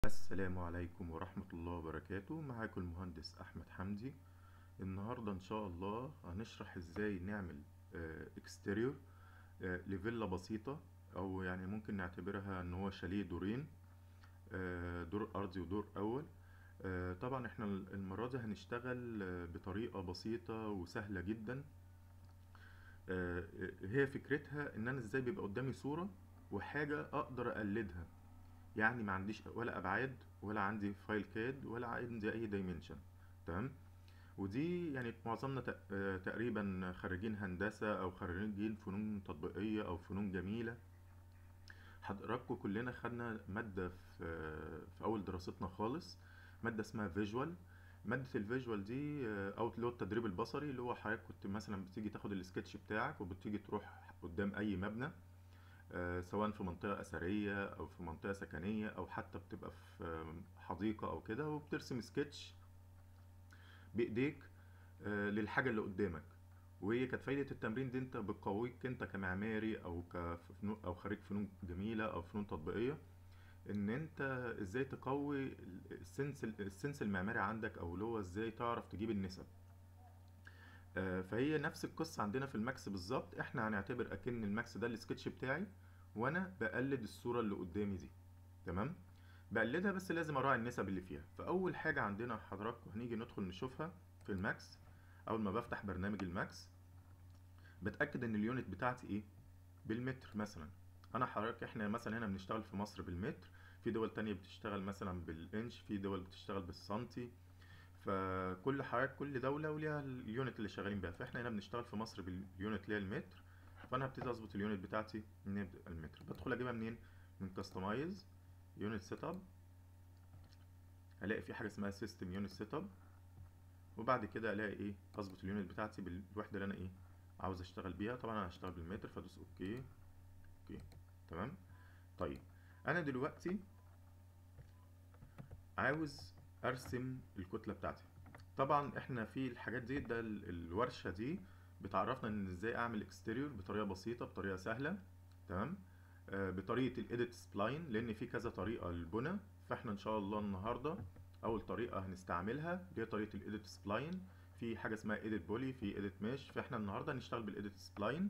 السلام عليكم ورحمة الله وبركاته معاكم المهندس أحمد حمدي النهاردة إن شاء الله هنشرح إزاي نعمل اكستيريور لفيلا بسيطة أو يعني ممكن نعتبرها إن هو شاليه دورين آه، دور أرضي ودور أول آه، طبعا إحنا المرة دي هنشتغل آه، بطريقة بسيطة وسهلة جدا آه، هي فكرتها إن أنا إزاي بيبقى قدامي صورة وحاجة أقدر أقلدها يعني ما عنديش ولا ابعاد ولا عندي فايل كاد ولا عندي اي دايمنشن تمام ودي يعني معظمنا تق- آه، تقريبا خريجين هندسة او خريجين فنون تطبيقية او فنون جميلة حضراتكم كلنا خدنا مادة في آه، في اول دراستنا خالص مادة اسمها فيجوال مادة الفيجوال دي آه، او اللي هو التدريب البصري اللي هو حضرتك كنت مثلا بتيجي تاخد السكتش بتاعك وبتيجي تروح قدام اي مبنى آه، سواء في منطقة أثرية أو في منطقة سكنية أو حتى بتبقى في آه، حديقة أو كده وبترسم سكتش بإيديك آه، للحاجة اللي قدامك وهي كانت فايدة التمرين دي أنت بتقويك أنت كمعماري أو كفنون أو خريج فنون جميلة أو فنون تطبيقية إن أنت إزاي تقوي السنس السنس المعماري عندك أو اللي هو إزاي تعرف تجيب النسب آه، فهي نفس القصة عندنا في الماكس بالظبط احنا هنعتبر اكن الماكس ده السكتش بتاعي وانا بقلد الصورة اللي قدامي دي تمام بقلدها بس لازم اراعي النسب اللي فيها فاول حاجة عندنا حضراتكم هنيجي ندخل نشوفها في الماكس اول ما بفتح برنامج الماكس بتأكد ان اليونت بتاعتي ايه بالمتر مثلا انا حضرتك احنا مثلا هنا بنشتغل في مصر بالمتر في دول تانية بتشتغل مثلا بالانش في دول بتشتغل بالسنتي فكل حضرتك كل دولة وليها اليونت اللي شغالين بيها فاحنا هنا بنشتغل في مصر باليونت اللي هي المتر فانا هبتدي اظبط اليونت بتاعتي منين المتر بدخل اجيبها منين من كاستمايز يونت سيت اب هلاقي في حاجة اسمها سيستم يونت سيت اب وبعد كده الاقي ايه اظبط اليونت بتاعتي بالوحدة اللي انا ايه عاوز اشتغل بيها طبعا انا هشتغل بالمتر فادوس اوكي اوكي تمام طيب انا دلوقتي عاوز ارسم الكتله بتاعتي طبعا احنا في الحاجات دي ده ال- الورشه دي بتعرفنا ان ازاي اعمل اكستيريور بطريقه بسيطه بطريقه سهله تمام آه بطريقه الايديت سبلاين لان في كذا طريقه للبنى فاحنا ان شاء الله النهارده اول طريقه هنستعملها اللي هي طريقه الايديت سبلاين في حاجه اسمها ايديت بولي في ايديت ميش فاحنا النهارده هنشتغل بالايديت سبلاين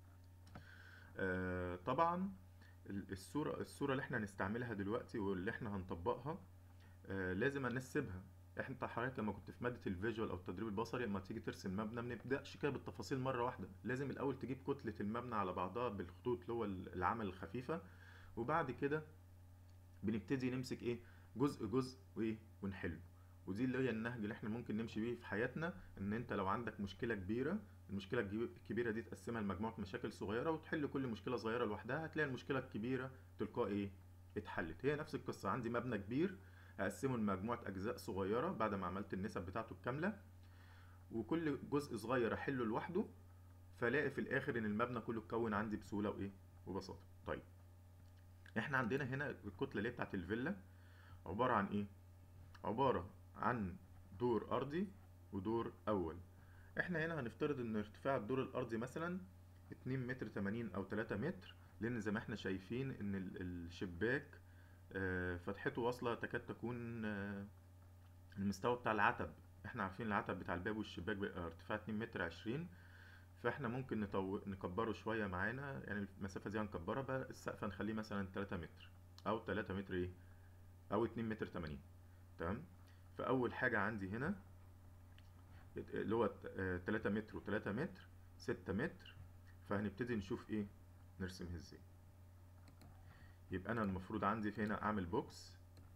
آه طبعا ال- الصوره الصوره اللي احنا هنستعملها دلوقتي واللي احنا هنطبقها آه، لازم انسبها احنا انت حضرتك لما كنت في ماده الفيجوال او التدريب البصري لما تيجي ترسم مبنى ما نبداش كده بالتفاصيل مره واحده لازم الاول تجيب كتله المبنى على بعضها بالخطوط اللي هو العمل الخفيفه وبعد كده بنبتدي نمسك ايه جزء جزء وايه ونحله ودي اللي هي النهج اللي احنا ممكن نمشي بيه في حياتنا ان انت لو عندك مشكله كبيره المشكله الجي- الكبيره دي تقسمها لمجموعه مشاكل صغيره وتحل كل مشكله صغيره لوحدها هتلاقي المشكله الكبيره تلقائي ايه اتحلت هي نفس القصه عندي مبنى كبير هقسمه لمجموعة أجزاء صغيرة بعد ما عملت النسب بتاعته الكاملة وكل جزء صغير أحله لوحده فلاقي في الآخر إن المبنى كله اتكون عندي بسهولة وإيه وبساطة طيب إحنا عندنا هنا الكتلة اللي هي بتاعت الفيلا عبارة عن إيه؟ عبارة عن دور أرضي ودور أول إحنا هنا هنفترض إن ارتفاع الدور الأرضي مثلا اتنين متر تمانين أو تلاتة متر لأن زي ما إحنا شايفين إن ال- الشباك آه، فتحته واصلة تكاد تكون آه، المستوى بتاع العتب احنا عارفين العتب بتاع الباب والشباك بيبقى ارتفاع 2 متر 20 فاحنا ممكن نطو... نكبره شوية معانا يعني المسافة دي هنكبرها بقى السقف هنخليه مثلا 3 متر او 3 متر ايه او 2 متر 80 تمام فاول حاجة عندي هنا اللي هو 3 متر و3 متر 6 متر فهنبتدي نشوف ايه نرسمها ازاي يبقى انا المفروض عندي في هنا اعمل بوكس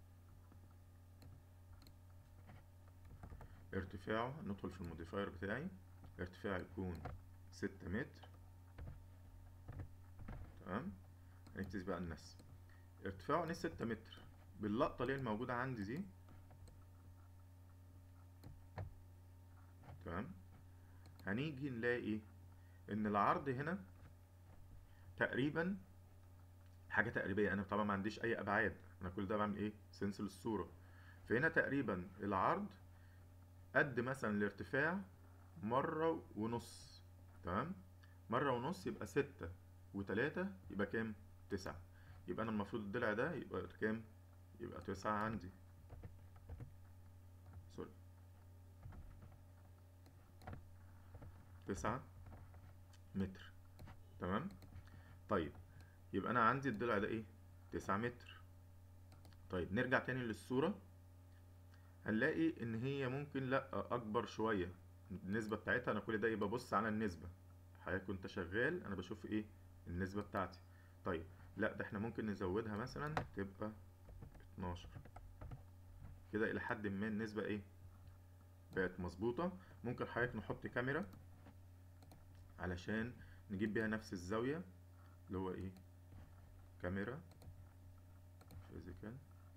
ارتفاعه ندخل في الموديفاير بتاعي ارتفاعه يكون ستة متر تمام هنبتدي بقى ننسب ارتفاعه نص ستة متر باللقطة اللي هي الموجودة عندي دي تمام هنيجي نلاقي ان العرض هنا تقريبا حاجة تقريبية انا طبعا ما عنديش اي ابعاد انا كل ده بعمل ايه سنس للصورة فهنا تقريبا العرض قد مثلا الارتفاع مرة ونص تمام مرة ونص يبقى ستة وتلاتة يبقى كام تسعة يبقى انا المفروض الضلع ده يبقى كام يبقى تسعة عندي سوري تسعة متر تمام طيب يبقى انا عندي الضلع ده ايه تسعة متر طيب نرجع تاني للصورة هنلاقي ان هي ممكن لا اكبر شوية النسبة بتاعتها انا كل ده يبقى بص على النسبة حضرتك كنت شغال انا بشوف ايه النسبة بتاعتي طيب لا ده احنا ممكن نزودها مثلا تبقى 12 كده الى حد ما النسبة ايه بقت مظبوطة ممكن حضرتك نحط كاميرا علشان نجيب بيها نفس الزاوية اللي هو ايه كاميرا فيزيكال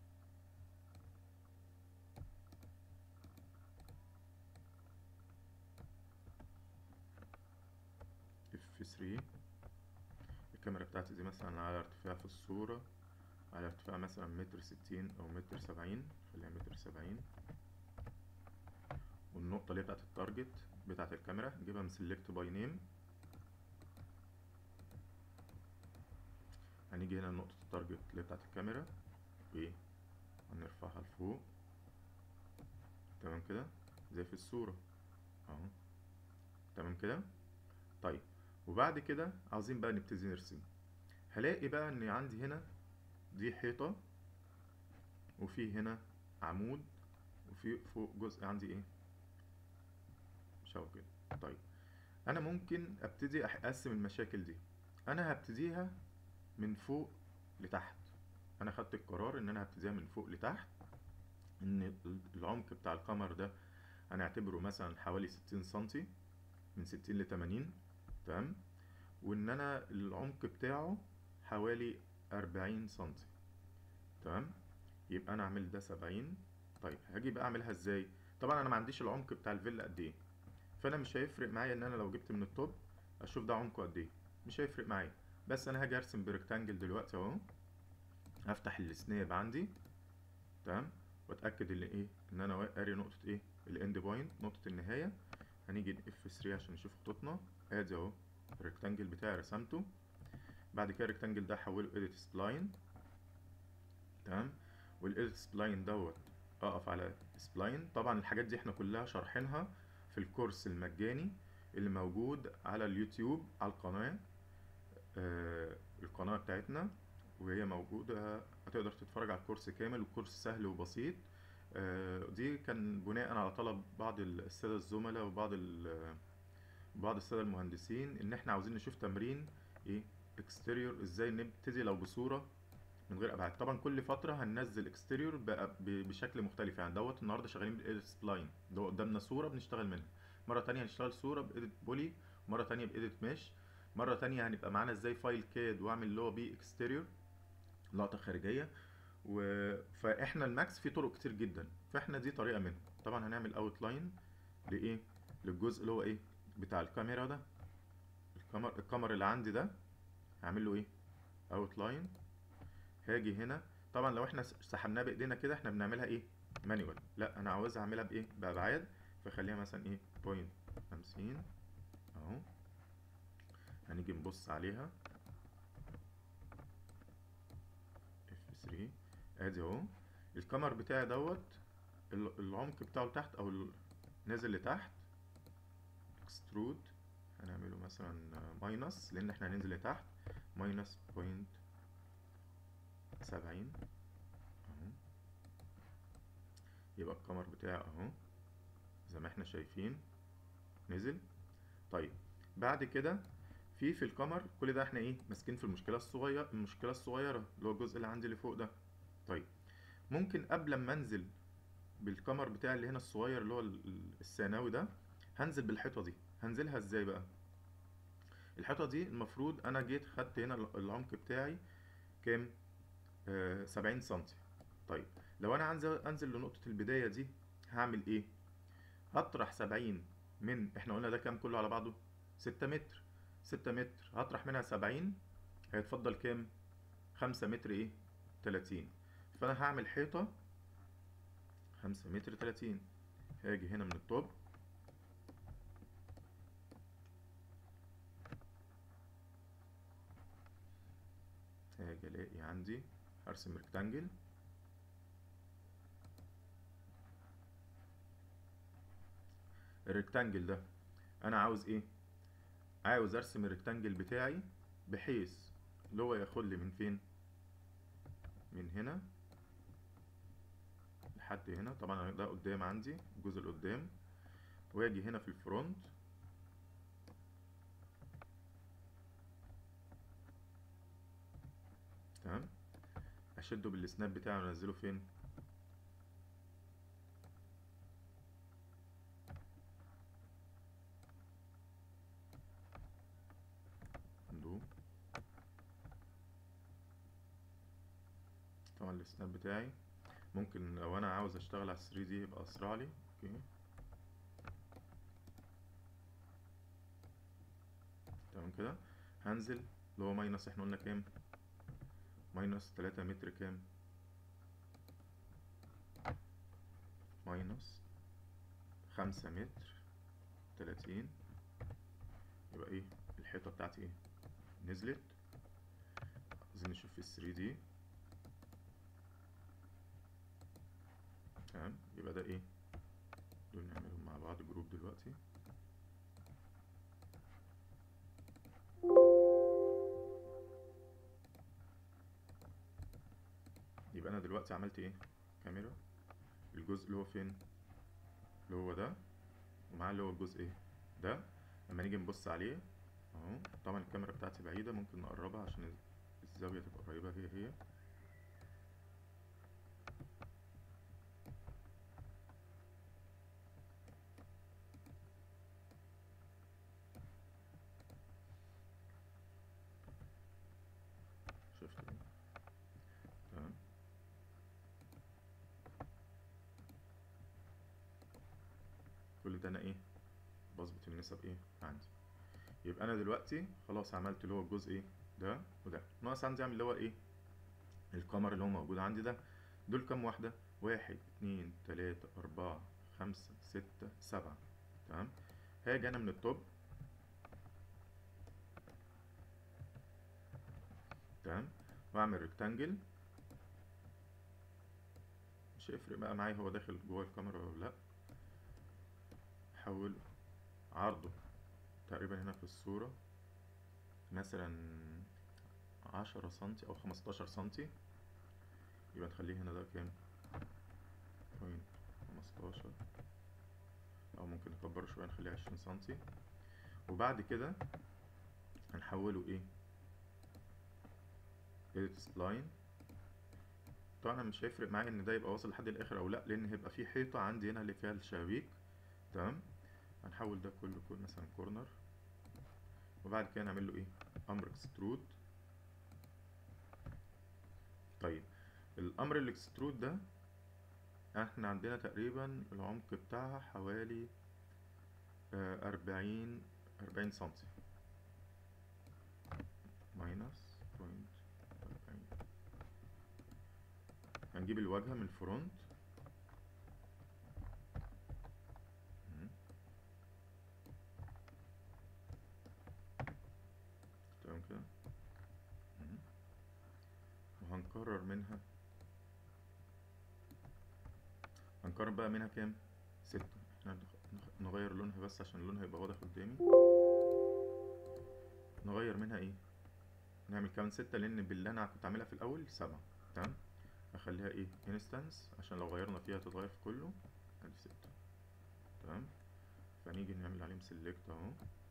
اف 3 الكاميرا بتاعتي دي مثلا على ارتفاع في الصورة على ارتفاع مثلا متر ستين او متر سبعين خليها متر سبعين والنقطة اللي هي بتاعت التارجت بتاعت الكاميرا نجيبها من select by name هنيجي هنا لنقطة التارجت اللي هي بتاعت الكاميرا وايه هنرفعها لفوق تمام كده زي في الصورة اهو تمام كده طيب وبعد كده عاوزين بقى نبتدي نرسم هلاقي بقى ان عندي هنا دي حيطة وفي هنا عمود وفي فوق جزء عندي ايه شو كده طيب انا ممكن ابتدي اقسم المشاكل دي انا هبتديها من فوق لتحت انا خدت القرار ان انا هبتديها من فوق لتحت ان العمق بتاع القمر ده هنعتبره مثلا حوالي ستين سنتي من ستين لتمانين تمام وان انا العمق بتاعه حوالي أربعين سنتي تمام يبقى انا اعمل ده سبعين طيب هاجي بقى اعملها ازاي طبعا انا ما عنديش العمق بتاع الفيلا قد ايه فانا مش هيفرق معايا ان انا لو جبت من التوب اشوف ده عمقه قد ايه مش هيفرق معايا بس انا هاجي ارسم بريكتانجل دلوقتي اهو هفتح السناب عندي تمام واتاكد ان ايه ان انا قاري نقطه ايه الاند بوينت نقطه النهايه هنيجي اف 3 عشان نشوف خطوطنا ادي اهو الريكتانجل بتاعي رسمته بعد كده الريكتانجل ده هحوله اديت سبلاين تمام والاديت سبلاين دوت اقف على سبلاين طبعا الحاجات دي احنا كلها شارحينها في الكورس المجاني اللي موجود على اليوتيوب على القناه آه القناه بتاعتنا وهي موجوده هتقدر تتفرج على الكورس كامل والكورس سهل وبسيط آه دي كان بناء على طلب بعض الساده الزملاء وبعض بعض الساده المهندسين ان احنا عاوزين نشوف تمرين ايه اكستيريور ازاي نبتدي لو بصوره من غير ابعاد طبعا كل فتره هننزل اكستيريور بشكل مختلف يعني دوت النهارده شغالين بالايديت سبلاين ده قدامنا صوره بنشتغل منها مره تانية هنشتغل صوره بايديت بولي مره تانية بايديت مش مره تانية هنبقى معانا ازاي فايل كاد واعمل اللي هو بيه اكستيريور لقطه خارجيه و... فاحنا الماكس فيه طرق كتير جدا فاحنا دي طريقه منهم طبعا هنعمل اوت لاين لايه للجزء اللي هو ايه بتاع الكاميرا ده الكاميرا الكاميرا اللي عندي ده هعمل له ايه اوت لاين هاجي هنا طبعا لو احنا سحبناها بايدينا كده احنا بنعملها ايه مانيوال لا انا عاوزها اعملها بايه بابعاد فخليها مثلا ايه بوينت خمسين اهو هنيجي نبص عليها اف 3 ادي اهو الكاميرا بتاعي دوت العمق بتاعه لتحت او نازل لتحت اكسترود هنعمله مثلا ماينس لان احنا هننزل لتحت ماينس بوينت سبعين اهو يبقى الكمر بتاعي اهو زي ما احنا شايفين نزل طيب بعد كده في في الكمر كل ده احنا ايه ماسكين في المشكله الصغيره المشكله الصغيره اللي هو الجزء اللي عندي اللي فوق ده طيب ممكن قبل ما انزل بالكمر بتاعي اللي هنا الصغير اللي هو الثانوي ده هنزل بالحيطه دي هنزلها ازاي بقى الحيطه دي المفروض انا جيت خدت هنا العمق بتاعي كام آه سبعين سنتي طيب لو انا عايز انزل لنقطه البدايه دي هعمل ايه هطرح سبعين من احنا قلنا ده كام كله على بعضه ستة متر ستة متر هطرح منها سبعين هيتفضل كام خمسة متر ايه تلاتين فانا هعمل حيطه خمسة متر تلاتين هاجي هنا من التوب هاجي الاقي عندي هرسم ريكتانجل الريكتانجل ده انا عاوز ايه عاوز ارسم الريكتانجل بتاعي بحيث اللي هو ياخد لي من فين من هنا لحد هنا طبعا ده قدام عندي الجزء اللي قدام واجي هنا في الفرونت تمام اشده بالسناب بتاعي وانزله فين دو طبعا السناب بتاعي ممكن لو انا عاوز اشتغل على 3 دي يبقى اسرع لي اوكي تمام كده هنزل اللي هو ماينس احنا قلنا كام ماينس تلاتة متر كام ماينس خمسة متر تلاتين يبقى ايه الحيطة بتاعتي ايه نزلت عايزين نشوف في الثري دي تمام يبقى ده ايه دول نعملهم مع بعض جروب دلوقتي يبقى انا دلوقتي عملت ايه كاميرا الجزء اللي هو فين اللي هو ده ومعاه اللي هو الجزء ايه ده لما نيجي نبص عليه اهو طبعا الكاميرا بتاعتي بعيدة ممكن نقربها عشان الزاوية تبقى قريبة هي هي شفت ايه تمام كل ده انا ايه بظبط النسب ايه عندي يبقى انا دلوقتي خلاص عملت اللي هو الجزء ايه ده وده ناقص عندي اعمل اللي هو ايه القمر اللي هو موجود عندي ده دول كام واحدة واحد اتنين تلاتة اربعة خمسة ستة سبعة تمام هاجي انا من التوب تمام واعمل ريكتانجل مش هيفرق بقى معايا هو داخل جوه الكاميرا ولا لا احول عرضه تقريبا هنا في الصورة مثلا عشرة سنتي او خمستاشر سنتي يبقى نخليه هنا ده كام بوينت خمستاشر او ممكن نكبره شوية نخليه عشرين سنتي وبعد كده هنحوله ايه edit spline طبعا مش هيفرق معايا ان ده يبقى واصل لحد الاخر او لا لان هيبقى في حيطة عندي هنا اللي فيها الشبابيك تمام هنحول ده كله كل مثلا كورنر وبعد كده نعمل له ايه امر اكسترود طيب الامر الاكسترود ده احنا عندنا تقريبا العمق بتاعها حوالي أربعين أربعين سنتي ماينس بوينت أربعين هنجيب الواجهة من الفرونت تمام كده وهنكرر منها هنكرر بقى منها كام ستة احنا نغير لونها بس عشان لونها يبقى واضح قدامي نغير منها ايه نعمل كمان ستة لان باللي انا كنت عاملها في الاول سبعة تمام اخليها ايه انستانس عشان لو غيرنا فيها تتغير في كله ادي ستة تمام فنيجي نعمل عليهم سيلكت اهو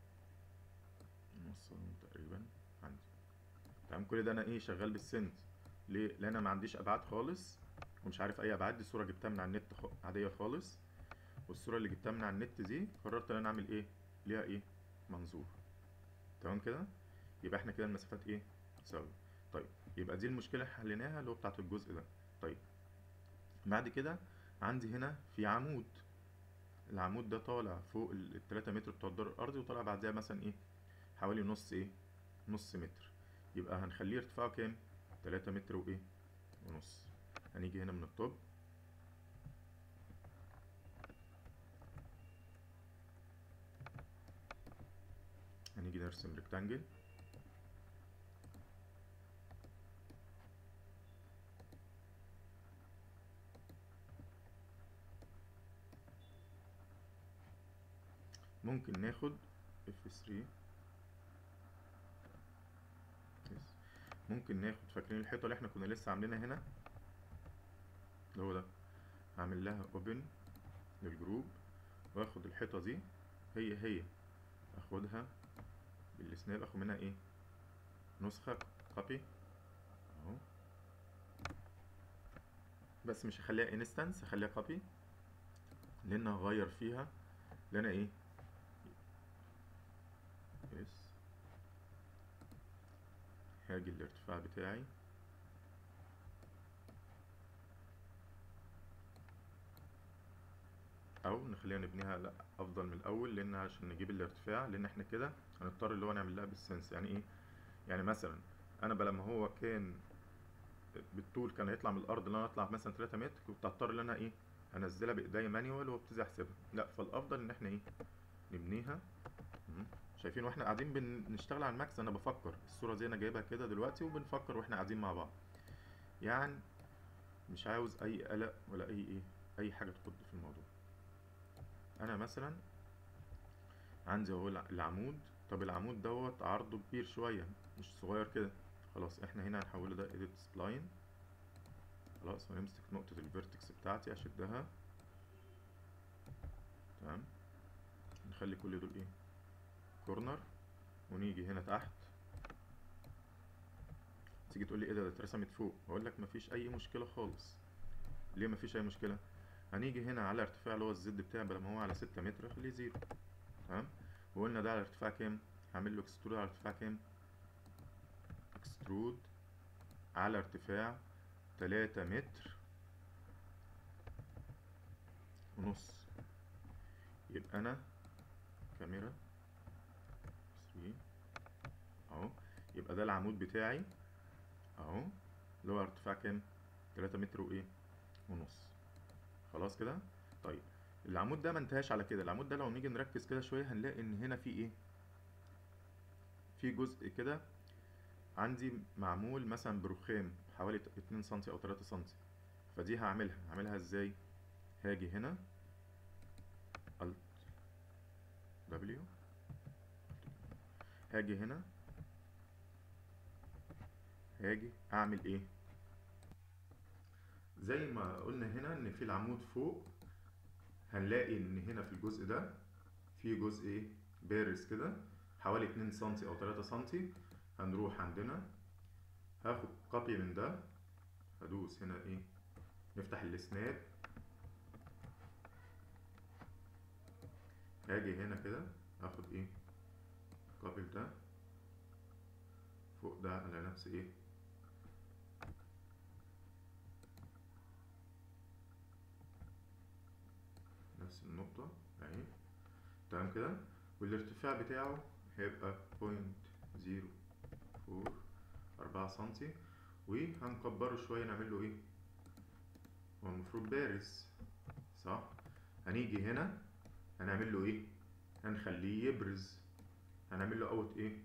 نوصلهم تقريبا عندي تمام كل ده انا ايه شغال بالسنت ليه لان انا ما عنديش ابعاد خالص ومش عارف اي ابعاد دي صوره جبتها من على النت خ... عاديه خالص والصوره اللي جبتها من على النت دي قررت ان انا اعمل ايه ليها ايه منظور تمام كده يبقى احنا كده المسافات ايه تساوي طيب يبقى دي المشكله اللي حليناها اللي هو بتاعت الجزء ده طيب بعد كده عندي هنا في عمود العمود ده طالع فوق ال 3 متر بتوع الدور الارضي وطالع بعدها مثلا ايه حوالي نص ايه نص متر يبقى هنخليه ارتفاعه كام 3 متر وايه ونص هنيجي هنا من الطب هنيجي نرسم ريكتانجل ممكن ناخد F3 يس. ممكن ناخد فاكرين الحيطة اللي احنا كنا لسه عاملينها هنا اللي هو ده هعمل لها open للجروب واخد الحيطة دي هي هي اخدها بالسناب اخد منها ايه نسخة كوبي اهو بس مش هخليها انستنس هخليها كوبي لان هغير فيها اللي انا ايه يس هاجي الارتفاع بتاعي او نخليها نبنيها لا افضل من الاول لان عشان نجيب الارتفاع لان احنا كده هنضطر اللي هو نعمل لها بالسنس يعني ايه يعني مثلا انا بقى لما هو كان بالطول كان هيطلع من الارض اللي انا اطلع مثلا 3 متر كنت هضطر ان انا ايه انزلها بايديا مانيوال وابتدي احسبها لا فالافضل ان احنا ايه نبنيها مم. شايفين واحنا قاعدين بنشتغل على الماكس انا بفكر الصوره دي انا جايبها كده دلوقتي وبنفكر واحنا قاعدين مع بعض يعني مش عاوز اي قلق ولا اي ايه اي حاجه تخد في الموضوع انا مثلا عندي اهو العمود طب العمود دوت عرضه كبير شويه مش صغير كده خلاص احنا هنا هنحوله ده edit spline خلاص ونمسك نقطة الفيرتكس بتاعتي اشدها تمام نخلي كل دول ايه كورنر ونيجي هنا تحت تيجي تقول لي ايه ده ده اترسمت فوق اقول لك مفيش اي مشكلة خالص ليه مفيش اي مشكلة هنيجي هنا على ارتفاع اللي هو الزد بتاعي بدل ما هو على ستة متر خليه زيرو تمام وقلنا ده على ارتفاع كام هعمل له اكسترود على ارتفاع كام اكسترود على ارتفاع تلاتة متر ونص يبقى انا كاميرا 3 اهو يبقى ده العمود بتاعي اهو اللي هو ارتفاع كام تلاتة متر وايه ونص خلاص كده طيب العمود ده ما انتهاش على كده العمود ده لو نيجي نركز كده شويه هنلاقي ان هنا في ايه في جزء كده عندي معمول مثلا برخام حوالي 2 سنتي او 3 سنتي فدي هعملها هعملها ازاي هاجي هنا Alt W هاجي هنا هاجي اعمل ايه زي ما قلنا هنا ان في العمود فوق هنلاقي ان هنا في الجزء ده في جزء ايه بارز كده حوالي 2 سنتي او 3 سنتي هنروح عندنا هاخد كوبي من ده هدوس هنا ايه نفتح السناب هاجي هنا كده اخد ايه كوبي ده فوق ده على نفس ايه نفس النقطة اهي تمام كده والارتفاع بتاعه هيبقى بوينت زيرو فور أربعة سنتي وهنكبره شوية نعمل له ايه هو المفروض بارز صح هنيجي هنا هنعمل له ايه هنخليه يبرز هنعمل له اوت ايه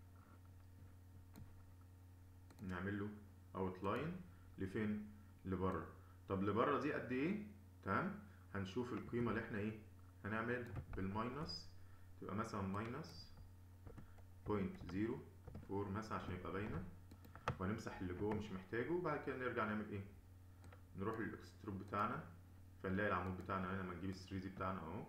نعمل له اوت لاين لفين لبره طب لبره دي قد ايه تمام هنشوف القيمة اللي احنا ايه هنعمل بالماينس تبقى مثلا ماينس بوينت زيرو فور مثلا عشان يبقى باينة وهنمسح اللي جوه مش محتاجه وبعد كده نرجع نعمل ايه نروح للاكستروب بتاعنا فنلاقي العمود بتاعنا هنا لما نجيب ال 3 دي بتاعنا اهو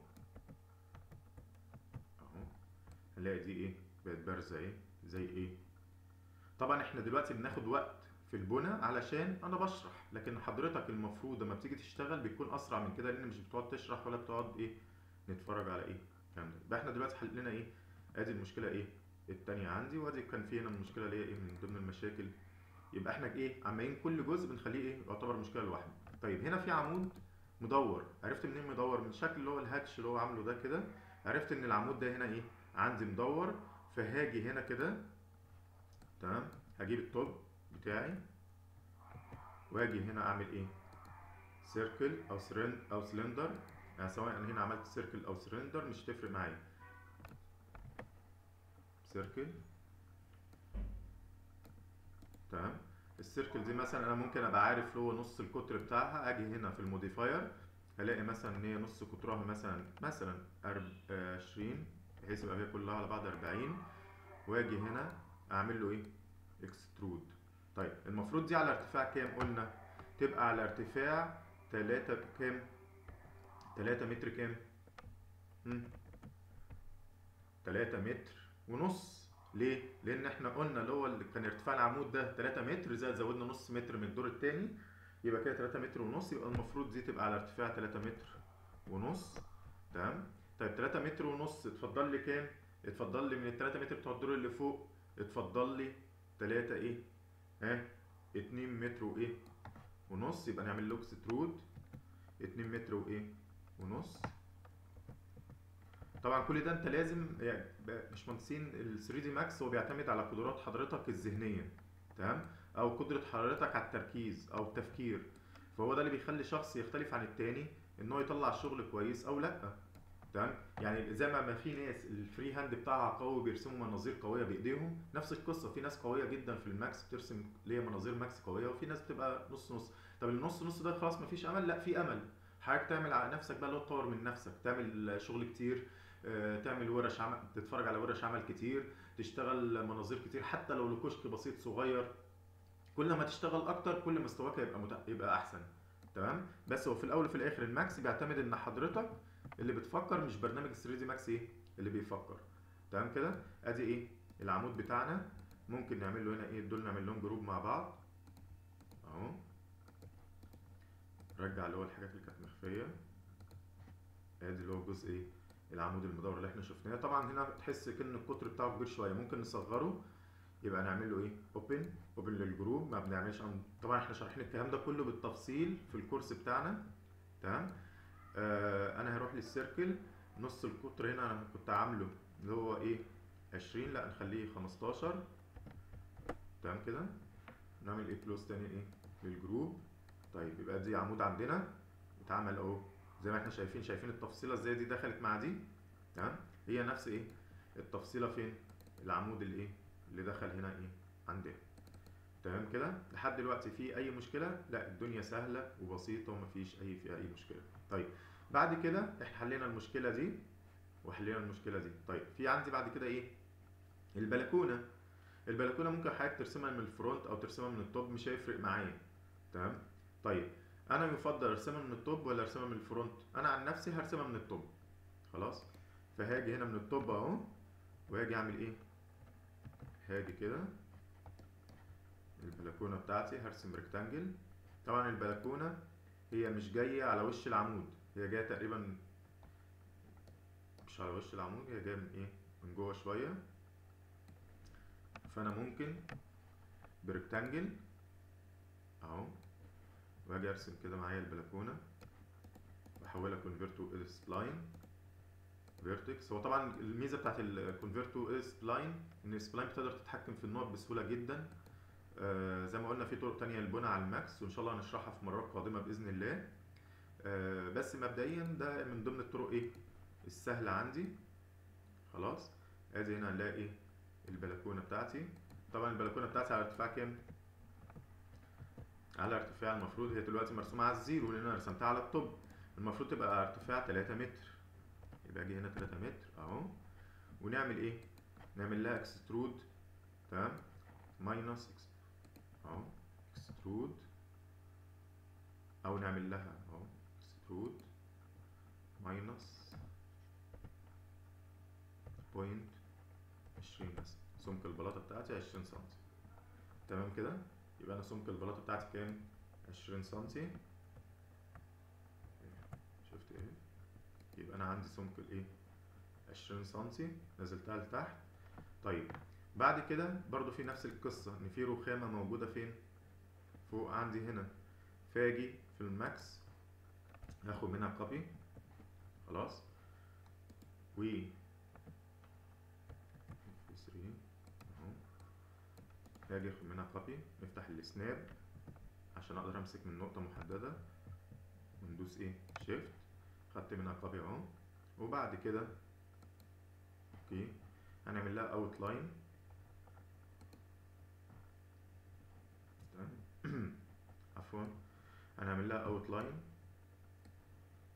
اهو هنلاقي دي ايه بقت بارزة ايه زي ايه طبعا احنا دلوقتي بناخد وقت في البنى علشان انا بشرح لكن حضرتك المفروض لما بتيجي تشتغل بيكون اسرع من كده لان مش بتقعد تشرح ولا بتقعد ايه نتفرج على ايه الكلام ده يبقى احنا دلوقتي حلينا ايه ادي المشكله ايه التانية عندي وادي كان في هنا المشكله اللي هي ايه من ضمن المشاكل يبقى احنا ايه عمالين كل جزء بنخليه ايه يعتبر مشكله لوحده طيب هنا في عمود مدور عرفت منين مدور من الشكل اللي هو الهاتش اللي هو عامله ده كده عرفت ان العمود ده هنا ايه عندي مدور فهاجي هنا كده تمام هجيب التوب بتاعي واجي هنا اعمل ايه سيركل او سرند او سلندر يعني سواء انا هنا عملت سيركل او سلندر مش تفرق معايا سيركل تمام السيركل دي مثلا انا ممكن ابقى عارف اللي هو نص القطر بتاعها اجي هنا في الموديفاير الاقي مثلا ان هي نص قطرها مثلا مثلا أرب- آه، 20 بحيث يبقى هي كلها على بعض 40 واجي هنا اعمل له ايه اكسترود طيب المفروض دي على ارتفاع كام قلنا تبقى على ارتفاع 3 كام 3 متر كام مم. 3 متر ونص ليه لان احنا قلنا اللي هو اللي كان ارتفاع العمود ده 3 متر زائد زودنا نص متر من الدور الثاني يبقى كده 3 متر ونص يبقى المفروض دي تبقى على ارتفاع 3 متر ونص تمام طيب 3 متر ونص اتفضل لي كام اتفضل لي من ال 3 متر بتوع الدور اللي فوق اتفضل لي 3 ايه ها 2 متر وايه ونص يبقى نعمل له اكسترود 2 متر وايه ونص طبعا كل ده انت لازم يعني مش مهندسين ال 3 دي ماكس هو بيعتمد على قدرات حضرتك الذهنيه تمام او قدره حضرتك على التركيز او التفكير فهو ده اللي بيخلي شخص يختلف عن التاني ان هو يطلع شغل كويس او لا تمام يعني زي ما ما في ناس الفري هاند بتاعها قوي بيرسموا مناظير قويه بايديهم نفس القصه في ناس قويه جدا في الماكس بترسم ليه مناظير ماكس قويه وفي ناس بتبقى نص نص طب النص نص ده خلاص مفيش امل لا في امل حضرتك تعمل على نفسك بقى اللي هو تطور من نفسك تعمل شغل كتير آه، تعمل ورش عمل تتفرج على ورش عمل كتير تشتغل مناظير كتير حتى لو لكشك بسيط صغير كل ما تشتغل اكتر كل ما مستواك هيبقى مت... يبقى احسن تمام بس هو في الاول وفي الاخر الماكس بيعتمد ان حضرتك اللي بتفكر مش برنامج 3 دي ماكس ايه اللي بيفكر تمام كده ادي ايه العمود بتاعنا ممكن نعمل له هنا ايه دول نعمل لهم جروب مع بعض اهو رجع اللي هو الحاجات اللي كانت مخفيه ادي اللي هو الجزء ايه العمود المدور اللي احنا شفناه طبعا هنا تحس كأن القطر بتاعه كبير شويه ممكن نصغره يبقى نعمل له ايه اوبن اوبن للجروب ما بنعملش أن- طبعا احنا شارحين الكلام ده كله بالتفصيل في الكورس بتاعنا تمام آه انا هروح للسيركل نص القطر هنا انا كنت عامله اللي هو ايه 20 لا نخليه 15 تمام كده نعمل ايه كلوز تاني ايه للجروب طيب يبقى دي عمود عندنا اتعمل اهو زي ما احنا شايفين شايفين التفصيله ازاي دي دخلت مع دي تمام هي نفس ايه التفصيله فين العمود اللي ايه اللي دخل هنا ايه عندنا تمام كده لحد دلوقتي في اي مشكله لا الدنيا سهله وبسيطه ومفيش اي فيها اي مشكله طيب بعد كده احنا حلينا المشكله دي وحلينا المشكله دي طيب في عندي بعد كده ايه البلكونه البلكونه ممكن حضرتك ترسمها من الفرونت او ترسمها من التوب مش هيفرق معايا تمام طيب انا يفضل ارسمها من التوب ولا ارسمها من الفرونت انا عن نفسي هرسمها من التوب خلاص فهاجي هنا من التوب اهو وهاجي اعمل ايه هاجي كده البلكونه بتاعتي هرسم ريكتانجل طبعا البلكونه هي مش جايه على وش العمود هي جايه تقريبا مش على وش العمود هي جايه من ايه من جوه شويه فانا ممكن بريكتانجل اهو واجي ارسم كده معايا البلكونه بحولها كونفيرت تو سبلاين فيرتكس هو طبعا الميزه بتاعت الكونفيرت تو سبلاين ان السبلاين بتقدر تتحكم في النقط بسهوله جدا آه زي ما قلنا في طرق تانية للبناء على الماكس وان شاء الله هنشرحها في مرات قادمه باذن الله آه بس مبدئيا ده من ضمن الطرق ايه السهله عندي خلاص ادي هنا هنلاقي ايه البلكونه بتاعتي طبعا البلكونه بتاعتي على ارتفاع كام على ارتفاع المفروض هي دلوقتي مرسومه على الزيرو لان انا رسمتها على الطب المفروض تبقى على ارتفاع 3 متر يبقى اجي هنا 3 متر اهو ونعمل ايه نعمل لها اكسترود تمام ماينس اهو اكسترود او نعمل لها اهو اكسترود ماينس بوينت 20 بس سمك البلاطه بتاعتي 20 سم تمام كده يبقى انا سمك البلاطه بتاعتي كام 20 سم شفت ايه يبقى انا عندي سمك الايه 20 سم نزلتها لتحت طيب بعد كده برضو في نفس القصة ان في رخامة موجودة فين فوق عندي هنا فاجي في الماكس هاخد منها كوبي خلاص و اهو هاجي اخد منها كوبي نفتح السناب عشان اقدر امسك من نقطة محددة وندوس ايه شيفت خدت منها كوبي اهو وبعد كده اوكي هنعمل لها اوت لاين عفوا هنعمل لها اوت لاين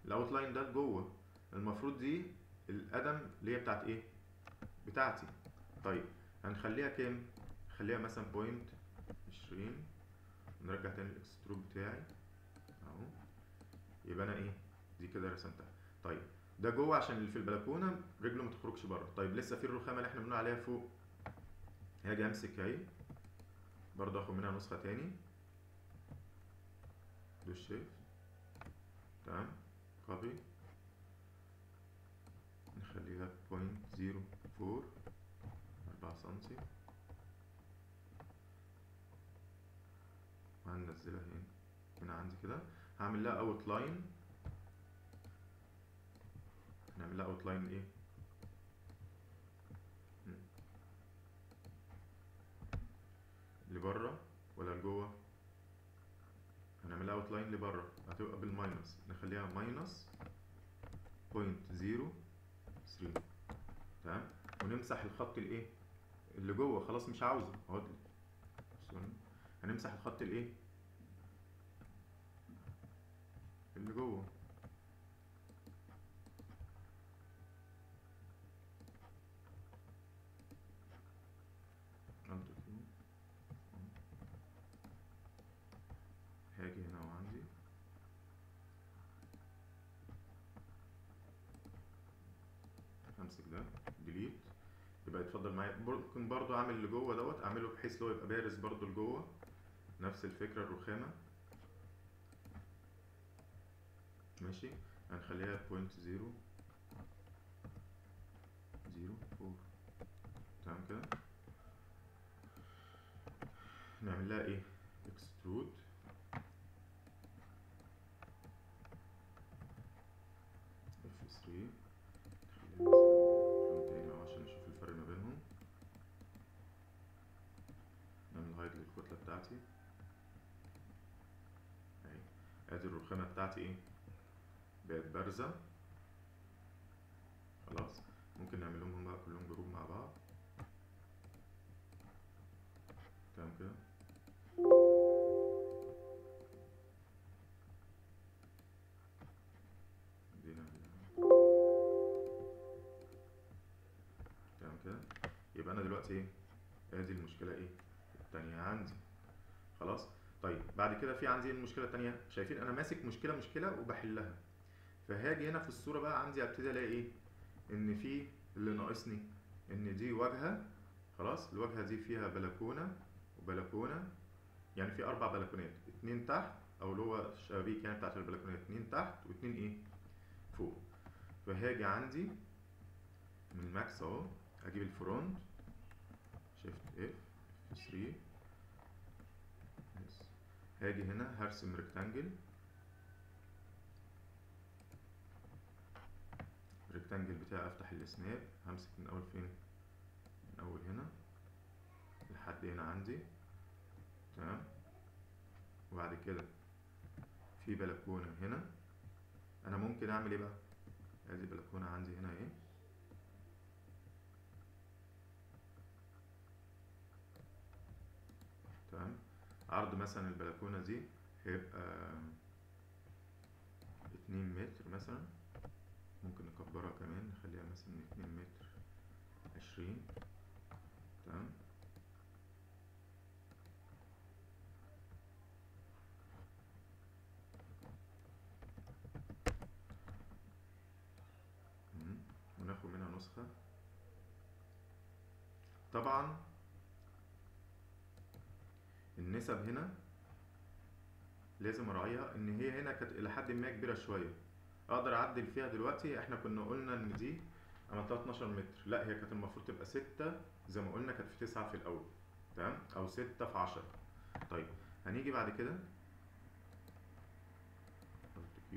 الاوت لاين ده جوه المفروض دي القدم اللي هي بتاعت ايه بتاعتي طيب هنخليها كام نخليها مثلا بوينت عشرين نرجع تاني الاكسترود بتاعي اهو يبقى انا ايه دي كده رسمتها طيب ده جوه عشان اللي في البلكونه رجله ما تخرجش بره طيب لسه في الرخامه اللي احنا بنقول عليها فوق هاجي امسك اهي برضه اخد منها نسخه تاني دوس شيفت تمام كوبي نخليها بوينت زيرو فور أربعة سنتي وهننزلها هنا هنا عندي كده هعمل لها اوت لاين هنعمل لها اوت لاين ايه مم. لبره ولا لجوه هنعمل لها اوت لاين لبره هتبقى بالماينس نخليها ماينس بوينت زيرو ثري تمام ونمسح الخط الايه اللي جوه خلاص مش عاوزه اهو استنى. هنمسح الخط الايه اللي جوه Alt Q. هاجي هنا وعندي همسك ده ديليت يبقى يتفضل معايا ممكن برضو اعمل اللي جوه دوت اعمله بحيث لو يبقى بارز برضو لجوه نفس الفكره الرخامه ماشي هنخليها بوينت زيرو زيرو فور تمام كده نعمل لها ايه اكسترود اف 3 نخليها مثلا لون تاني أهو عشان نشوف الفرق ما بينهم نعمل هايد للكتلة بتاعتي اهي ادي الرخامة بتاعتي ايه بقت بارزة خلاص ممكن نعملهم هم بقى كلهم جروب مع بعض تمام كده دي نعملها تمام كده يبقى انا دلوقتي ايه ادي المشكله ايه التانية عندي خلاص طيب بعد كده في عندي إيه المشكله التانية شايفين انا ماسك مشكله مشكله وبحلها فهاجي هنا في الصوره بقى عندي ابتدي الاقي ايه ان في اللي ناقصني ان دي واجهه خلاص الواجهه دي فيها بلكونه وبلكونه يعني في اربع بلكونات اتنين تحت او اللي هو الشبابيك يعني بتاعت البلكونات اتنين تحت واتنين ايه فوق فهاجي عندي من الماكس اهو اجيب الفرونت شيفت اف اف 3 يس. هاجي هنا هرسم ريكتانجل الريكتانجل بتاعي افتح السناب همسك من اول فين من اول هنا لحد هنا عندي تمام وبعد كده في بلكونة هنا انا ممكن اعمل ايه بقى ادي بلكونة عندي هنا ايه تمام عرض مثلا البلكونة دي هيبقى اتنين متر مثلا ممكن نكبرها كمان نخليها مثلا اتنين متر عشرين تمام مم. وناخد منها نسخة طبعا النسب هنا لازم اراعيها ان هي هنا كانت الى حد ما كبيره شويه اقدر اعدل فيها دلوقتي احنا كنا قلنا ان دي عملتها 12 متر لا هي كانت المفروض تبقى 6 زي ما قلنا كانت في 9 في الاول تمام او 6 في 10 طيب هنيجي بعد كده Alt Q.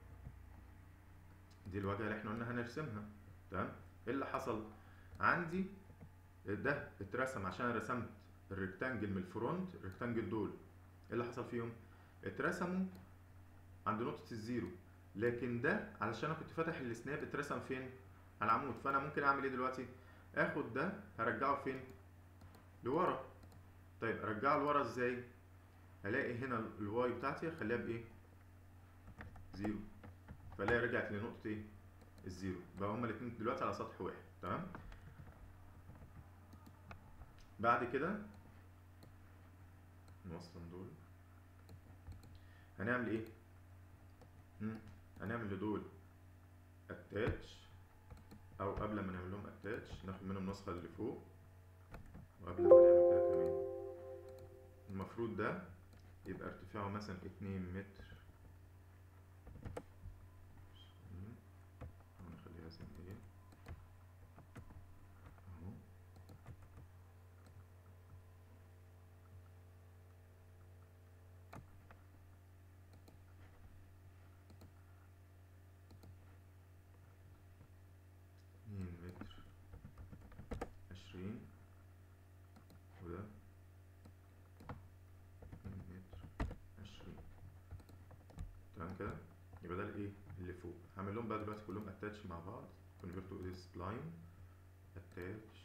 دي الواجهه اللي احنا قلنا هنرسمها تمام ايه اللي حصل عندي ده اترسم عشان رسمت الريكتانجل من الفرونت الريكتانجل دول ايه اللي حصل فيهم اترسموا عند نقطة الزيرو لكن ده علشان انا كنت فاتح السناب اترسم فين على العمود فانا ممكن اعمل ايه دلوقتي اخد ده هرجعه فين لورا طيب ارجعه لورا ازاي هلاقي هنا الواي بتاعتي اخليها بايه زيرو فالاقي رجعت لنقطه ايه الزيرو بقى هما الاثنين دلوقتي على سطح واحد تمام بعد كده نوصل دول هنعمل ايه مم. هنعمل لدول اتاتش او قبل ما نعمل لهم اتاتش ناخد منهم النسخه اللي فوق وقبل ما نعمل كده كمان المفروض ده يبقى ارتفاعه مثلا اتنين متر مم. هنخليها سنتين اهو اتنين متر عشرين وده اتنين متر عشرين تمام كده يبقى ده الايه اللي فوق هعمل لهم بقى دلوقتي كلهم اتاتش مع بعض convert to this spline attach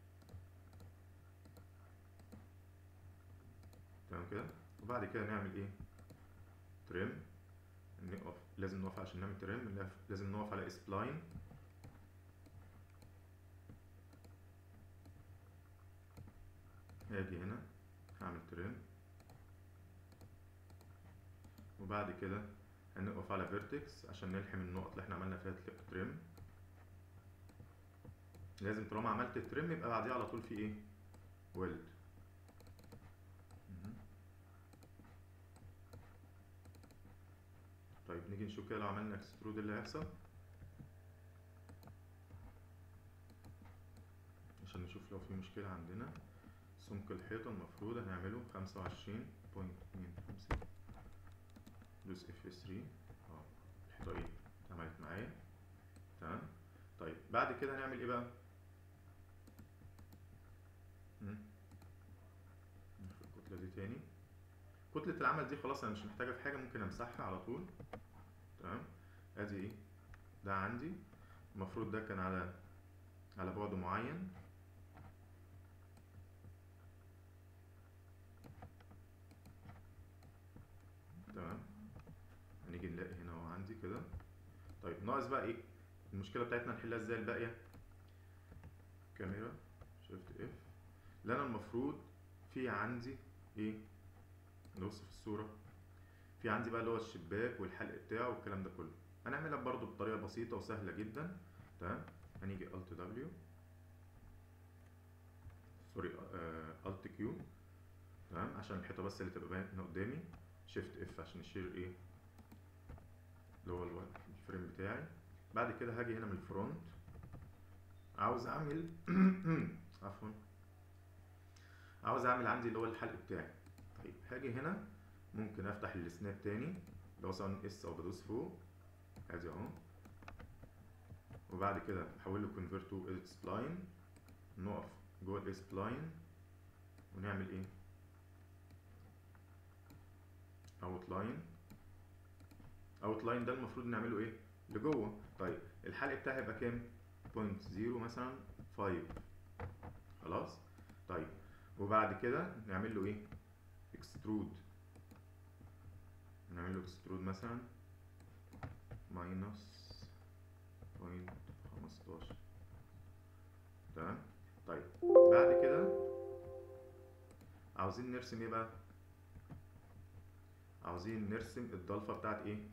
تمام كده وبعد كده نعمل ايه تريم نقف لازم نقف عشان نعمل تريم لازم نقف على spline هاجي هنا هعمل تريم وبعد كده هنقف على فيرتكس عشان نلحم النقط اللي احنا عملنا فيها تريم لازم طالما عملت تريم يبقى بعديه على طول في ايه ويلد طيب نيجي نشوف كده لو عملنا اكسترود اللي هيحصل عشان نشوف لو في مشكلة عندنا سمك الحيطة المفروض هنعمله خمسة وعشرين بوينت اتنين خمسة دوس اف 3 اه الحيطة ايه اتعملت معايا تمام طيب بعد كده هنعمل ايه بقى مم. ناخد الكتلة دي تاني كتلة العمل دي خلاص انا مش محتاجة في حاجة ممكن امسحها على طول تمام ادي ايه ده عندي المفروض ده كان على على بعد معين تمام هنيجي نلاقي هنا اهو عندي كده طيب ناقص بقى ايه المشكله بتاعتنا نحلها ازاي الباقيه كاميرا شيفت اف اللي انا المفروض في عندي ايه نبص في الصوره في عندي بقى اللي هو الشباك والحلق بتاعه والكلام ده كله هنعملها برضو بطريقه بسيطه وسهله جدا تمام هنيجي الت دبليو سوري الت كيو تمام عشان الحيطه بس اللي تبقى باينه قدامي شيفت اف عشان اشيل ايه اللي هو الفريم بتاعي بعد كده هاجي هنا من الفرونت عاوز اعمل عفوا عاوز اعمل عندي اللي هو الحلق بتاعي طيب هاجي هنا ممكن افتح السناب تاني اللي هو سواء اس او بدوس فوق ادي اهو وبعد كده احول له convert to edit spline نقف جوه الاس spline ونعمل ايه outline outline ده المفروض نعمله ايه لجوه طيب الحلق بتاعي هيبقى كام بوينت زيرو مثلا فايف خلاص طيب وبعد كده نعمل له ايه extrude نعمل له extrude مثلا ماينس بوينت خمستاشر تمام طيب بعد كده عاوزين نرسم ايه بقى عاوزين نرسم الضلفة بتاعت ايه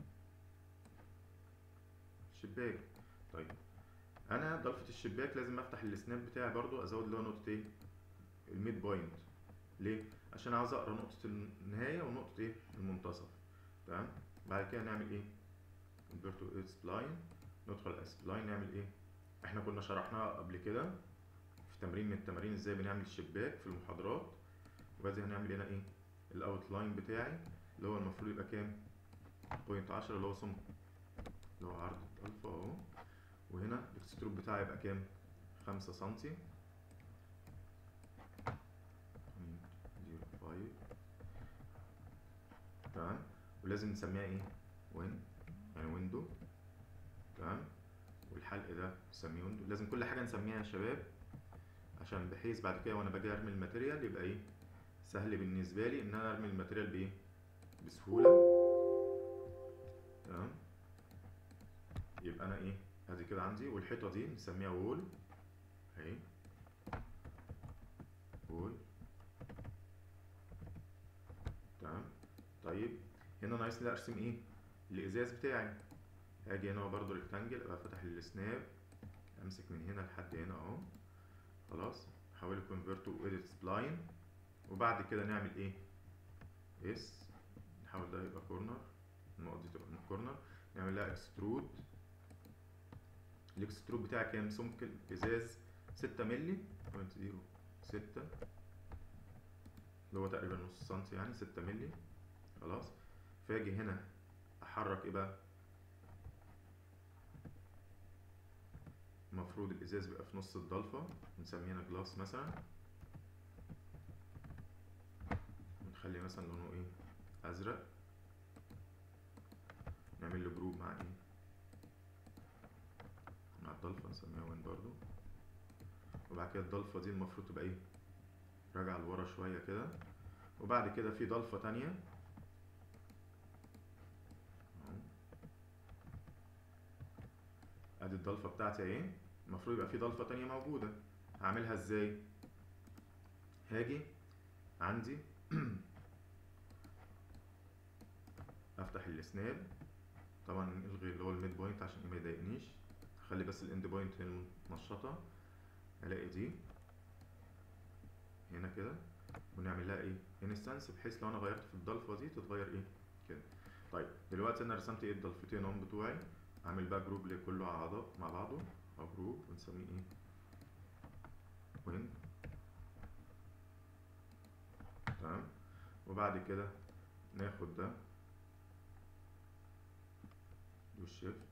الشباك طيب انا ضلفة الشباك لازم افتح السناب بتاعي برضو ازود اللي هو نقطة ايه الميد بوينت ليه عشان عاوز اقرا نقطة النهاية ونقطة ايه المنتصف تمام بعد كده نعمل ايه convert to spline ندخل spline نعمل ايه احنا كنا شرحناها قبل كده في تمرين من التمارين ازاي بنعمل الشباك في المحاضرات وبعد هنعمل هنا ايه الاوتلاين بتاعي اللي هو المفروض يبقى كام بوينت عشرة اللي هو سمك اللي هو عرض الألفا اهو وهنا الاكستروب بتاعي يبقى كام خمسة سنتي زيرو فايف تمام ولازم نسميها ايه وين يعني ويندو تمام والحلق ده نسميه ويندو لازم كل حاجة نسميها يا شباب عشان بحيث بعد كده وانا باجي ارمي الماتيريال يبقى ايه سهل بالنسبة لي ان انا ارمي الماتيريال بايه بسهولة تمام ادي كده عندي والحيطه دي نسميها وول اهي وول تمام طيب هنا ناقص لي ارسم ايه الازاز بتاعي هاجي هنا برضو ريكتانجل ابقى فاتح السناب امسك من هنا لحد هنا اهو خلاص احوله كونفرت تو اديت سبلاين وبعد كده نعمل ايه اس نحاول ده يبقى كورنر النقط دي تبقى كورنر نعمل لها اكسترود الاكسترود بتاعي كام سمك الازاز 6 مللي بوينت زيرو 6 اللي هو تقريبا نص سنتي يعني 6 مللي خلاص فاجي هنا احرك ايه بقى المفروض الازاز بيبقى في نص الضلفه نسميه هنا جلاس مثلا ونخلي مثلا لونه ايه ازرق نعمل له جروب مع ايه مع الضلفه نسميها وين برضو وبعد كده الضلفه دي المفروض تبقى ايه راجعه لورا شويه كده وبعد كده في ضلفه تانية أهو. ادي الضلفه بتاعتي اهي المفروض يبقى في ضلفه تانية موجوده هعملها ازاي هاجي عندي افتح السناب طبعا الغي اللي هو الميد بوينت عشان ما يضايقنيش اخلي بس الاند بوينت منشطه الاقي دي هنا كده ونعمل لها ايه انستانس بحيث لو انا غيرت في الضلفه دي تتغير ايه كده طيب دلوقتي انا رسمت ايه الضلفتين هم بتوعي اعمل بقى جروب لكله اعضاء مع بعضه او جروب ونسميه ايه وين تمام وبعد كده ناخد ده دوس شيفت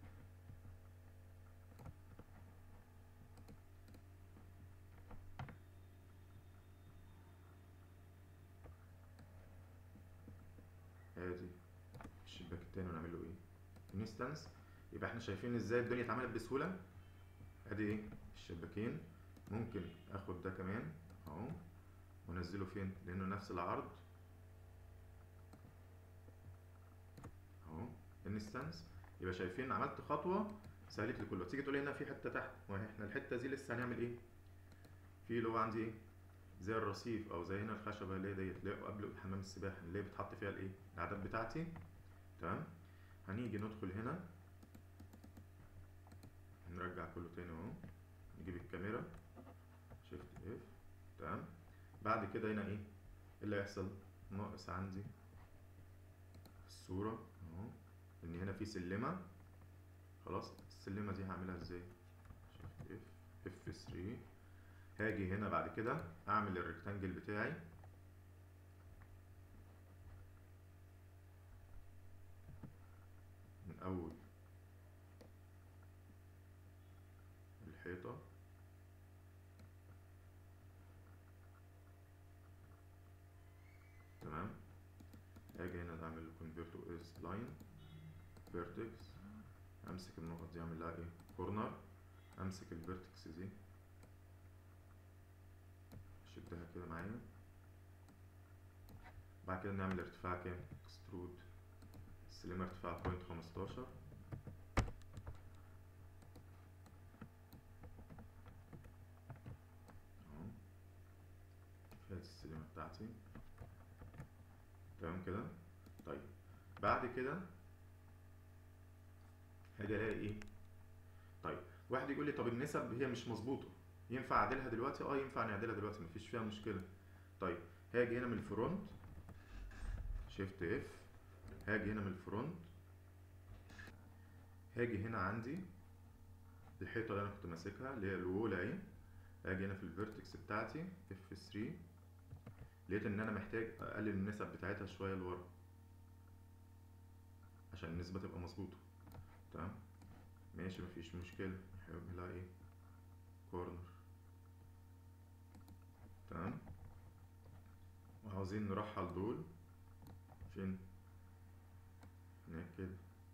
ادي الشباك التاني ونعمل له ايه انستنس يبقى احنا شايفين ازاي الدنيا اتعملت بسهوله ادي ايه الشباكين ممكن اخد ده كمان اهو وانزله فين لانه نفس العرض اهو انستنس يبقى شايفين عملت خطوه سهلت لي كله تيجي تقول لي هنا في حته تحت ما احنا الحته دي لسه هنعمل ايه في اللي هو عندي ايه زي الرصيف او زي هنا الخشبه اللي هي ديت اللي هي قبل حمام السباحه اللي هي بتحط فيها الايه الاعداد بتاعتي تمام هنيجي ندخل هنا نرجع كله تاني اهو نجيب الكاميرا شيفت اف تمام بعد كده هنا ايه اللي هيحصل ناقص عندي الصوره اهو ان هنا في سلمه خلاص السلمه دي هعملها ازاي شيفت اف اف 3 هاجي هنا بعد كده اعمل الريكتانجل بتاعي من اول الحيطة تمام اجي هنا اعمل convert to is line vertex امسك النقط دي اعمل لها ايه كورنر امسك الفيرتكس دي شدها كده معايا بعد كده نعمل ارتفاع كام اكسترود السلمة ارتفاع بوينت خمستاشر اهو فات السلمة بتاعتي تمام كده طيب بعد كده هاجي الاقي ايه طيب واحد يقول لي طب النسب هي مش مظبوطه ينفع اعدلها دلوقتي اه ينفع نعدلها دلوقتي مفيش فيها مشكله طيب هاجي هنا من الفرونت شيفت اف هاجي هنا من الفرونت هاجي هنا عندي الحيطه اللي انا كنت ماسكها اللي هي الوول اهي هاجي هنا في الفيرتكس بتاعتي اف 3 لقيت ان انا محتاج اقلل النسب بتاعتها شويه لورا عشان النسبه تبقى مظبوطه تمام ماشي مفيش مشكله هعملها ايه كورنر تمام وعاوزين نرحل دول فين هناك كده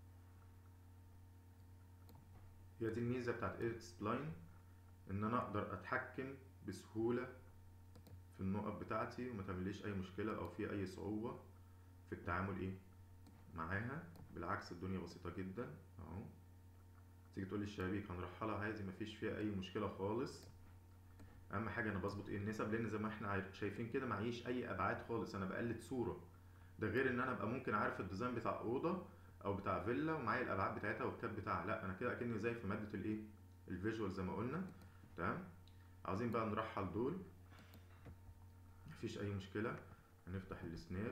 هي دي الميزه بتاعت edit spline ان انا اقدر اتحكم بسهوله في النقط بتاعتي وما تعمليش اي مشكله او في اي صعوبه في التعامل ايه معاها بالعكس الدنيا بسيطه جدا اهو تيجي تقول لي الشبابيك هنرحلها عادي مفيش فيها اي مشكله خالص اهم حاجه انا بظبط ايه النسب لان زي ما احنا عارف- شايفين كده معيش اي ابعاد خالص انا بقلد صوره ده غير ان انا ابقى ممكن عارف الديزاين بتاع اوضه او بتاع فيلا ومعايا الابعاد بتاعتها والكاب بتاعها لا انا كده اكني زي في ماده الايه الفيجوال زي ما قلنا تمام عاوزين بقى نرحل دول مفيش اي مشكله هنفتح السناب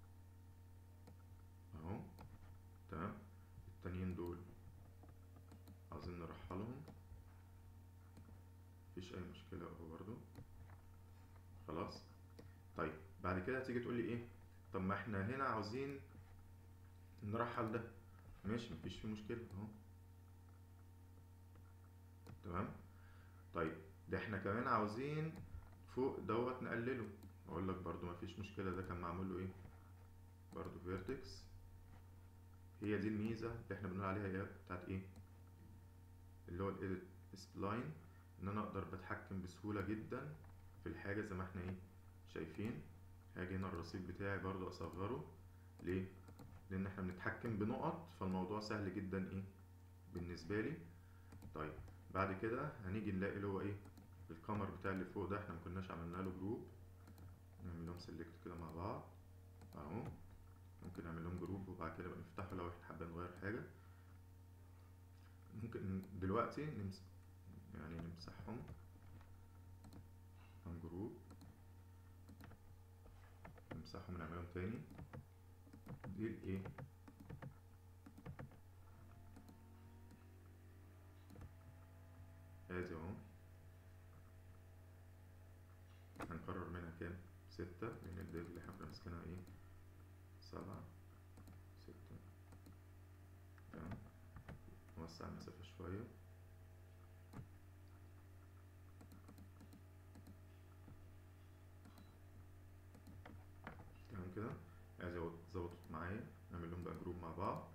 اهو تمام التانيين دول عاوزين نرحلهم مفيش اي مشكله اهو برضو خلاص طيب بعد كده هتيجي تقول لي ايه طب ما احنا هنا عاوزين نرحل ده ماشي مفيش فيه مشكله اهو تمام طيب ده احنا كمان عاوزين فوق دوت نقلله اقول لك برضو مفيش مشكله ده كان معمول له ايه برضو فيرتكس هي دي الميزه اللي احنا بنقول عليها ايه بتاعت ايه اللي هو الايديت سبلاين ان انا اقدر بتحكم بسهوله جدا في الحاجه زي ما احنا ايه شايفين هاجي هنا الرصيد بتاعي برضو اصغره ليه لان احنا بنتحكم بنقط فالموضوع سهل جدا ايه بالنسبه لي طيب بعد كده هنيجي نلاقي اللي هو ايه الكامر بتاع اللي فوق ده احنا مكناش عملنا له جروب نعمل لهم سيلكت كده مع بعض اهو ممكن نعمل لهم جروب وبعد كده بقى نفتحه لو احنا حابين نغير حاجه ممكن دلوقتي نمسح يعني نمسحهم عن جروب نمسحهم ونعملهم تاني دي الايه ادي اهو هنقرر منها كام ستة لأن الدايت اللي احنا كنا ماسكينها ايه سبعة ستة تمام نوسع المسافة شوية تمام كده ادي اهو ظبطت معايا نعمل لهم بقى جروب مع بعض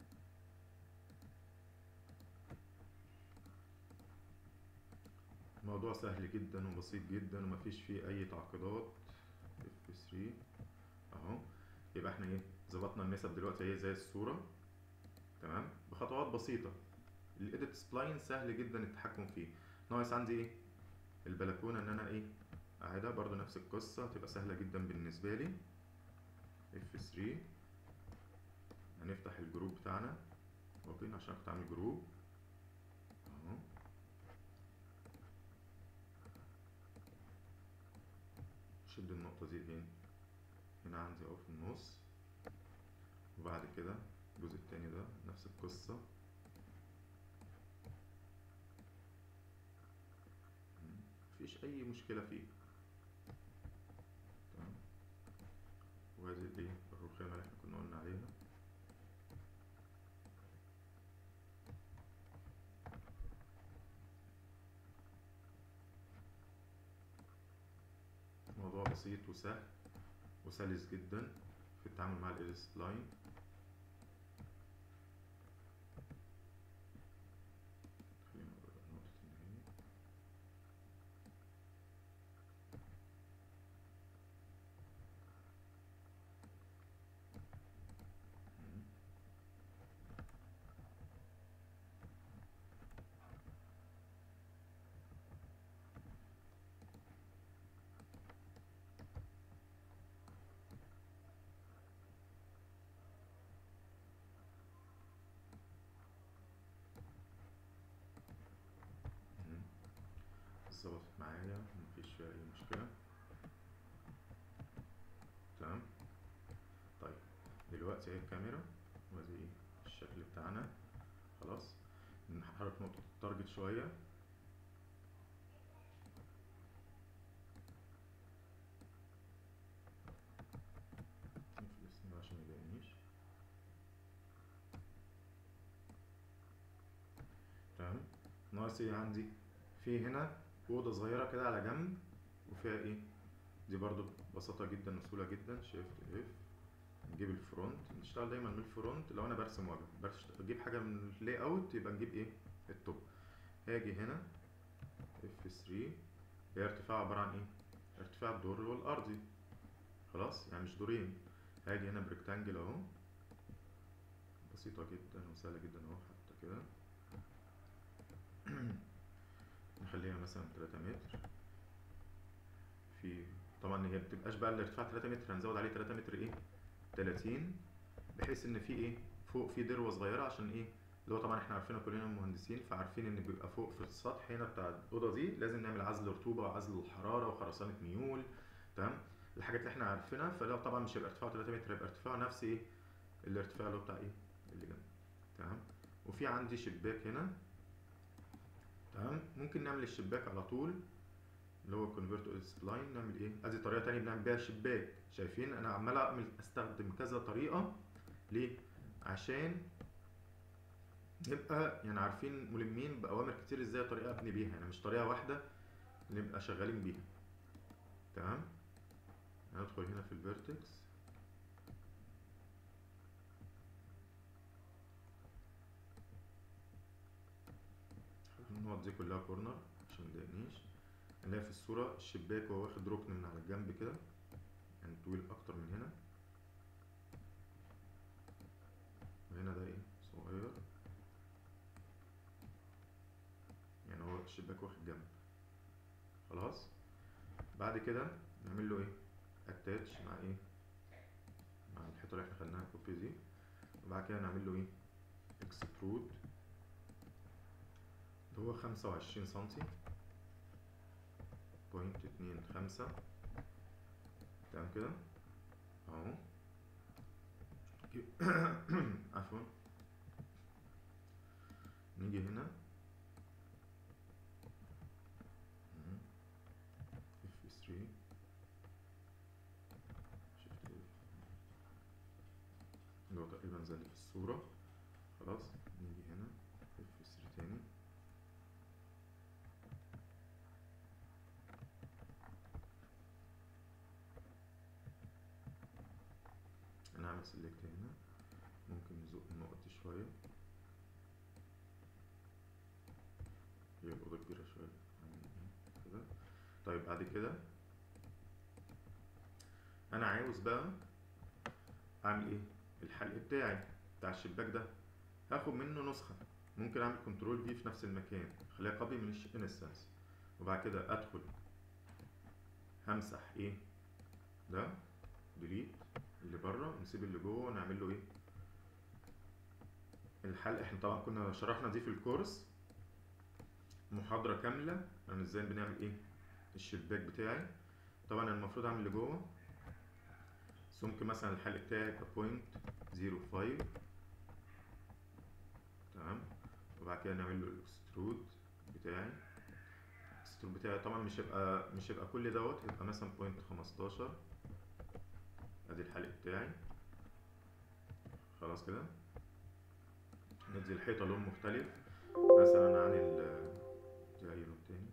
الموضوع سهل جدا وبسيط جدا ومفيش فيه اي تعقيدات F3 اهو يبقى احنا ايه ظبطنا النسب دلوقتي هي زي الصورة تمام بخطوات بسيطة الايديت سبلاين سهل جدا التحكم فيه ناقص عندي ايه البلكونة ان انا ايه اعيدها برضو نفس القصة تبقى سهلة جدا بالنسبة لي F3 هنفتح الجروب بتاعنا اوبن عشان كنت عامل جروب اهو شد النقطة دي فين هنا عندي اهو في النص وبعد كده الجزء التاني ده نفس القصة مفيش أي مشكلة فيه تمام وادي الايه الرخامة اللي احنا كنا قلنا عليها موضوع بسيط وسهل وسلس جدا في التعامل مع الايديت لاين خلينا نقرب نقطة النهاية مم. مم. ظبطت معايا مفيش فيها أي مشكلة تمام طيب دلوقتي اهي الكاميرا وادي ايه الشكل بتاعنا خلاص نحرك نقطة التارجت شوية نقفل السناب عشان ميضايقنيش تمام ناقص ايه عندي في هنا أوضة صغيرة كده على جنب وفيها ايه دي برضو ببساطة جدا وسهولة جدا شيفت اف نجيب الفرونت نشتغل دايما من الفرونت لو انا برسم وجه برش- بجيب حاجة من اللاي اوت يبقى نجيب ايه التوب هاجي هنا اف 3 هي ارتفاع عبارة عن ايه ارتفاع الدور اللي هو الارضي خلاص يعني مش دورين هاجي هنا بريكتانجل اهو بسيطة جدا وسهلة جدا اهو حتى كده نخليها مثلا 3 متر في طبعا هي بتبقاش بقى الارتفاع 3 متر هنزود عليه 3 متر ايه 30 بحيث ان في ايه فوق في دروه صغيره عشان ايه اللي هو طبعا احنا عارفينها كلنا مهندسين فعارفين ان بيبقى فوق في السطح هنا بتاع الاوضه دي لازم نعمل عزل رطوبه وعزل الحراره وخرسانه ميول تمام الحاجات اللي احنا عارفينها فلو طبعا مش هيبقى ارتفاعه 3 متر هيبقى ارتفاعه نفس ايه الارتفاع اللي هو بتاع ايه اللي جنب تمام وفي عندي شباك هنا تمام ممكن نعمل الشباك على طول اللي هو كونفرت سبلاين نعمل ايه ادي طريقه تانية بنعمل بيها الشباك شايفين انا عمال اعمل استخدم كذا طريقه ليه عشان نبقى يعني عارفين ملمين باوامر كتير ازاي طريقه ابني بيها يعني مش طريقه واحده نبقى شغالين بيها تمام هندخل هنا في الفيرتكس النقط دي كلها كورنر عشان متضايقنيش هنلاقي في الصورة الشباك وهو واخد ركن من على الجنب كده يعني طويل أكتر من هنا وهنا ده ايه صغير يعني هو الشباك واخد جنب خلاص بعد كده نعمل له ايه اتاتش مع ايه مع الحيطة اللي احنا خدناها كوبي دي وبعد كده نعمل له ايه اكسترود اللي هو خمسة وعشرين سنتي بوينت اتنين خمسة تمام كده اهو عفوا نيجي هنا اف 3 شفت اللي هو تقريبا زي اللي في الصورة خلاص نيجي هنا اف 3 تاني انا هعمل سيلكت هنا ممكن نزق النقط دي شوية هي الأوضة كبيرة شوية كده طيب بعد كده أنا عاوز بقى أعمل إيه؟ الحلق بتاعي بتاع الشباك ده هاخد منه نسخة ممكن أعمل كنترول في في نفس المكان خليها كوبي من الانستنس وبعد كده أدخل همسح إيه؟ ده ديليت اللي بره ونسيب اللي جوه ونعمل له ايه الحلق احنا طبعا كنا شرحنا دي في الكورس محاضرة كاملة عن ازاي بنعمل ايه الشباك بتاعي طبعا أنا المفروض اعمل اللي جوه سمك مثلا الحلق بتاعي يبقى بوينت زيرو فايف تمام وبعد كده نعمل له الاكسترود بتاعي الاكسترود بتاعي طبعا مش هيبقى مش هيبقى كل دوت هيبقى مثلا بوينت خمستاشر ادي الحلق بتاعي خلاص كده ندي الحيطة لون مختلف مثلا عن ال دي اي لون تاني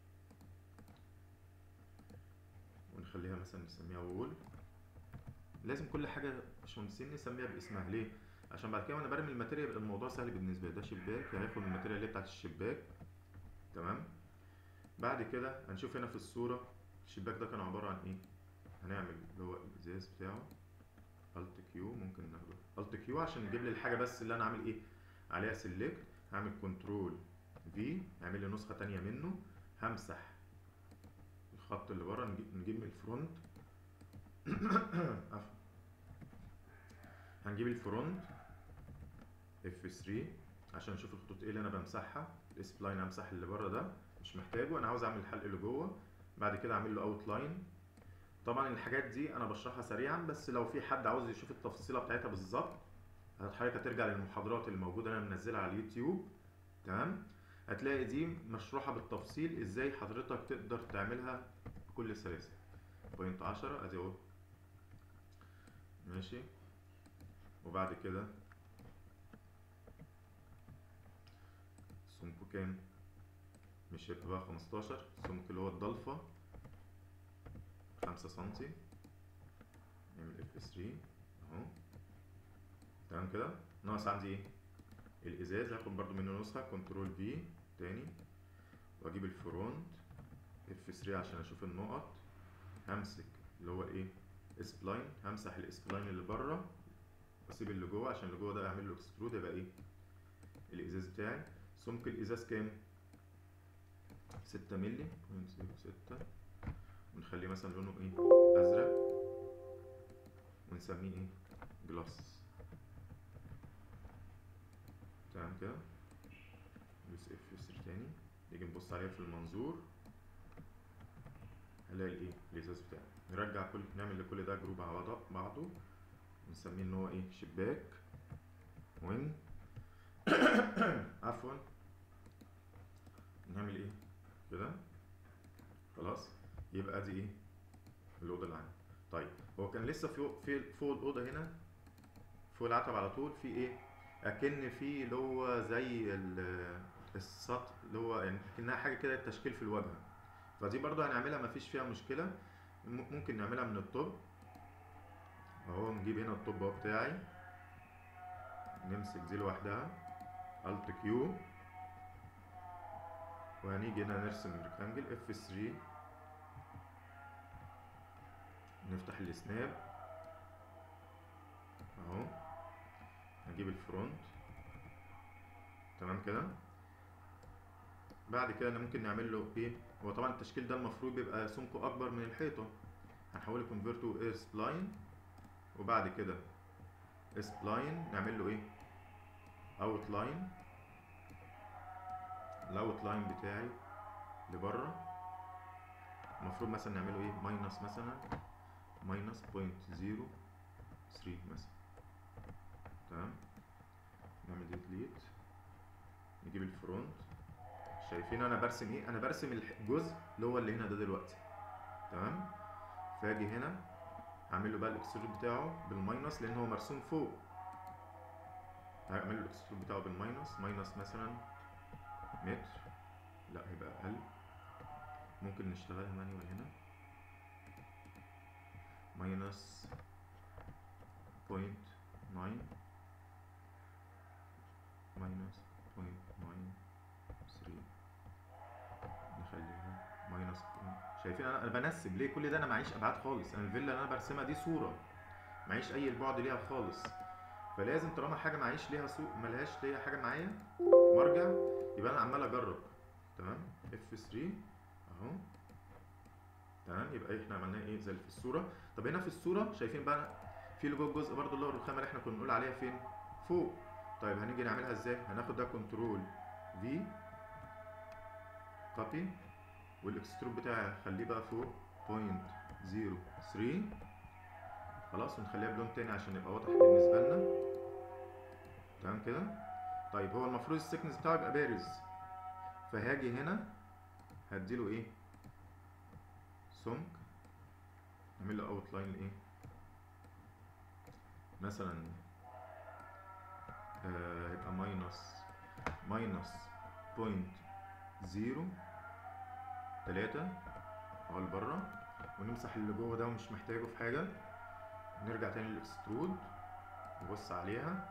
ونخليها مثلا نسميها وول لازم كل حاجة باشمهندسين نسميها باسمها ليه؟ عشان بعد كده وانا برمي الماتيريال يبقى الموضوع سهل بالنسبة لي ده شباك هياخد الماتيريال اللي بتاعت الشباك تمام بعد كده هنشوف هنا في الصورة الشباك ده كان عبارة عن ايه هنعمل اللي هو الازاز بتاعه الت كيو ممكن ناخده الت كيو عشان يجيب لي الحاجه بس اللي انا عامل ايه عليها سيلكت هعمل كنترول في يعمل لي نسخه تانية منه همسح الخط اللي بره نجيب, نجيب من الفرونت عفوا هنجيب الفرونت اف 3 عشان نشوف الخطوط ايه اللي انا بمسحها الاسبلاين امسح اللي بره ده مش محتاجه انا عاوز اعمل الحلق اللي جوه بعد كده اعمل له اوت لاين طبعا الحاجات دي انا بشرحها سريعا بس لو في حد عاوز يشوف التفصيله بتاعتها بالظبط حضرتك هترجع للمحاضرات اللي موجوده انا منزلها على اليوتيوب تمام هتلاقي دي مشروحه بالتفصيل ازاي حضرتك تقدر تعملها بكل سلاسه بوينت 10 ادي اهو ماشي وبعد كده سمكه كام مش هيبقى بقى 15 السمك اللي هو الضلفه خمسة سنتي نعمل اف 3 اهو تمام كده ناقص عندي ايه الازاز هاخد برضو منه نسخة كنترول في تاني واجيب الفرونت اف 3 عشان اشوف النقط همسك اللي هو ايه اسبلاين همسح الاسبلاين اللي بره واسيب اللي جوه عشان اللي جوه ده اعمل له اكسترود يبقى ايه الازاز بتاعي سمك الازاز كام ستة مللي بوينت زيرو ستة ونخليه مثلا لونه ايه ازرق ونسميه ايه جلاس تمام كده ندوس اف 3 تاني نيجي نبص عليها في المنظور هنلاقي الايه الازاز بتاعه نرجع كل نعمل لكل ده جروب على بعض- بعضه ونسميه ان هو ايه شباك وين عفوا نعمل ايه كده خلاص يبقى دي ايه الاوضه اللي عندي طيب هو كان لسه فوق في فوق الاوضه هنا فوق العتب على طول في ايه اكن في اللي هو زي ال- السطح اللي هو يعني اكنها حاجه كده تشكيل في الواجهه فدي برضو هنعملها مفيش فيها مشكله م- ممكن نعملها من الطب اهو نجيب هنا الطب اهو بتاعي نمسك دي لوحدها الت كيو وهنيجي هنا نرسم ريكتانجل اف 3 نفتح السناب اهو نجيب الفرونت تمام كده بعد كده أنا ممكن نعمل له ايه هو طبعا التشكيل ده المفروض بيبقى سمكه اكبر من الحيطه هنحوله كونفرت تو اير سبلاين وبعد كده سبلاين نعمل له ايه اوت لاين الاوت لاين بتاعي لبره المفروض مثلا نعمله ايه ماينس مثلا ماينس بوينت زيرو ثري مثلا تمام نعمل دي ديليت نجيب الفرونت شايفين انا برسم ايه انا برسم الح- الجزء اللي هو اللي هنا ده دلوقتي تمام فاجي هنا هعمل له بقى الاكسترود بتاعه بالماينس لان هو مرسوم فوق هعمل له الاكسترود بتاعه بالماينس ماينس مثلا متر لا هيبقى اقل ممكن نشتغلها مانيوال هنا ماينس بوينت ناين ماينس بوينت ناين ثري نخليها ماينس شايفين انا انا بنسب ليه كل ده انا معيش ابعاد خالص انا الفيلا اللي انا برسمها دي صوره معيش اي البعد ليها خالص فلازم طالما حاجه معيش ليها سوق ملهاش ليها حاجه معايا مرجع يبقى انا عمال اجرب تمام اف 3 اهو تمام يبقى احنا عملناه ايه زي اللي في الصوره طب هنا في الصوره شايفين بقى في اللي جوه الجزء برضو اللي هو الرخامه اللي احنا كنا بنقول عليها فين فوق طيب هنيجي نعملها ازاي هناخد ده كنترول في كوبي والاكسترود بتاعي هخليه بقى فوق بوينت زيرو ثري خلاص ونخليها بلون تاني عشان يبقى واضح بالنسبه لنا تمام كده طيب هو المفروض السكنس بتاعه يبقى بارز فهاجي هنا هديله ايه سمك نعمل له اوت لاين لايه مثلا آه يبقى ماينس ماينس بوينت زيرو تلاتة اهو لبره ونمسح اللي جوه ده ومش محتاجه في حاجة نرجع تاني للاكسترود نبص عليها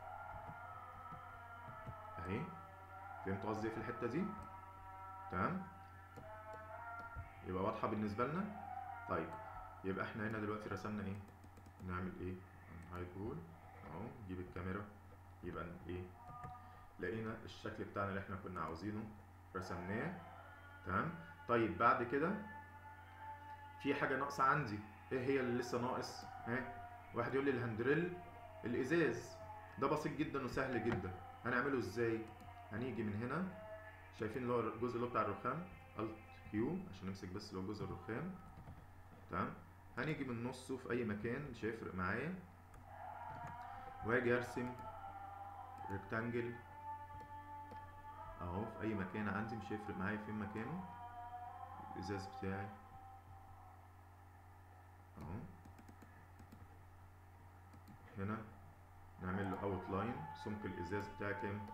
اهي فهمتوا قصدي إيه في الحتة دي تمام يبقى واضحة بالنسبة لنا طيب يبقى احنا هنا دلوقتي رسمنا ايه نعمل ايه هايد بول اهو نجيب الكاميرا يبقى ايه لقينا الشكل بتاعنا اللي احنا كنا عاوزينه رسمناه تمام طيب بعد كده في حاجة ناقصة عندي ايه هي اللي لسه ناقص ها واحد يقول لي الهاندريل الازاز ده بسيط جدا وسهل جدا هنعمله ازاي هنيجي من هنا شايفين اللي هو الجزء اللي هو بتاع الرخام الت كيو عشان نمسك بس اللي هو جزء الرخام تمام هنيجي من نصه في اي مكان مش هيفرق معايا واجي ارسم ريكتانجل اهو في اي مكان عندي مش هيفرق معايا فين مكانه الازاز بتاعي اهو هنا نعمل له اوت لاين سمك الازاز بتاعي كام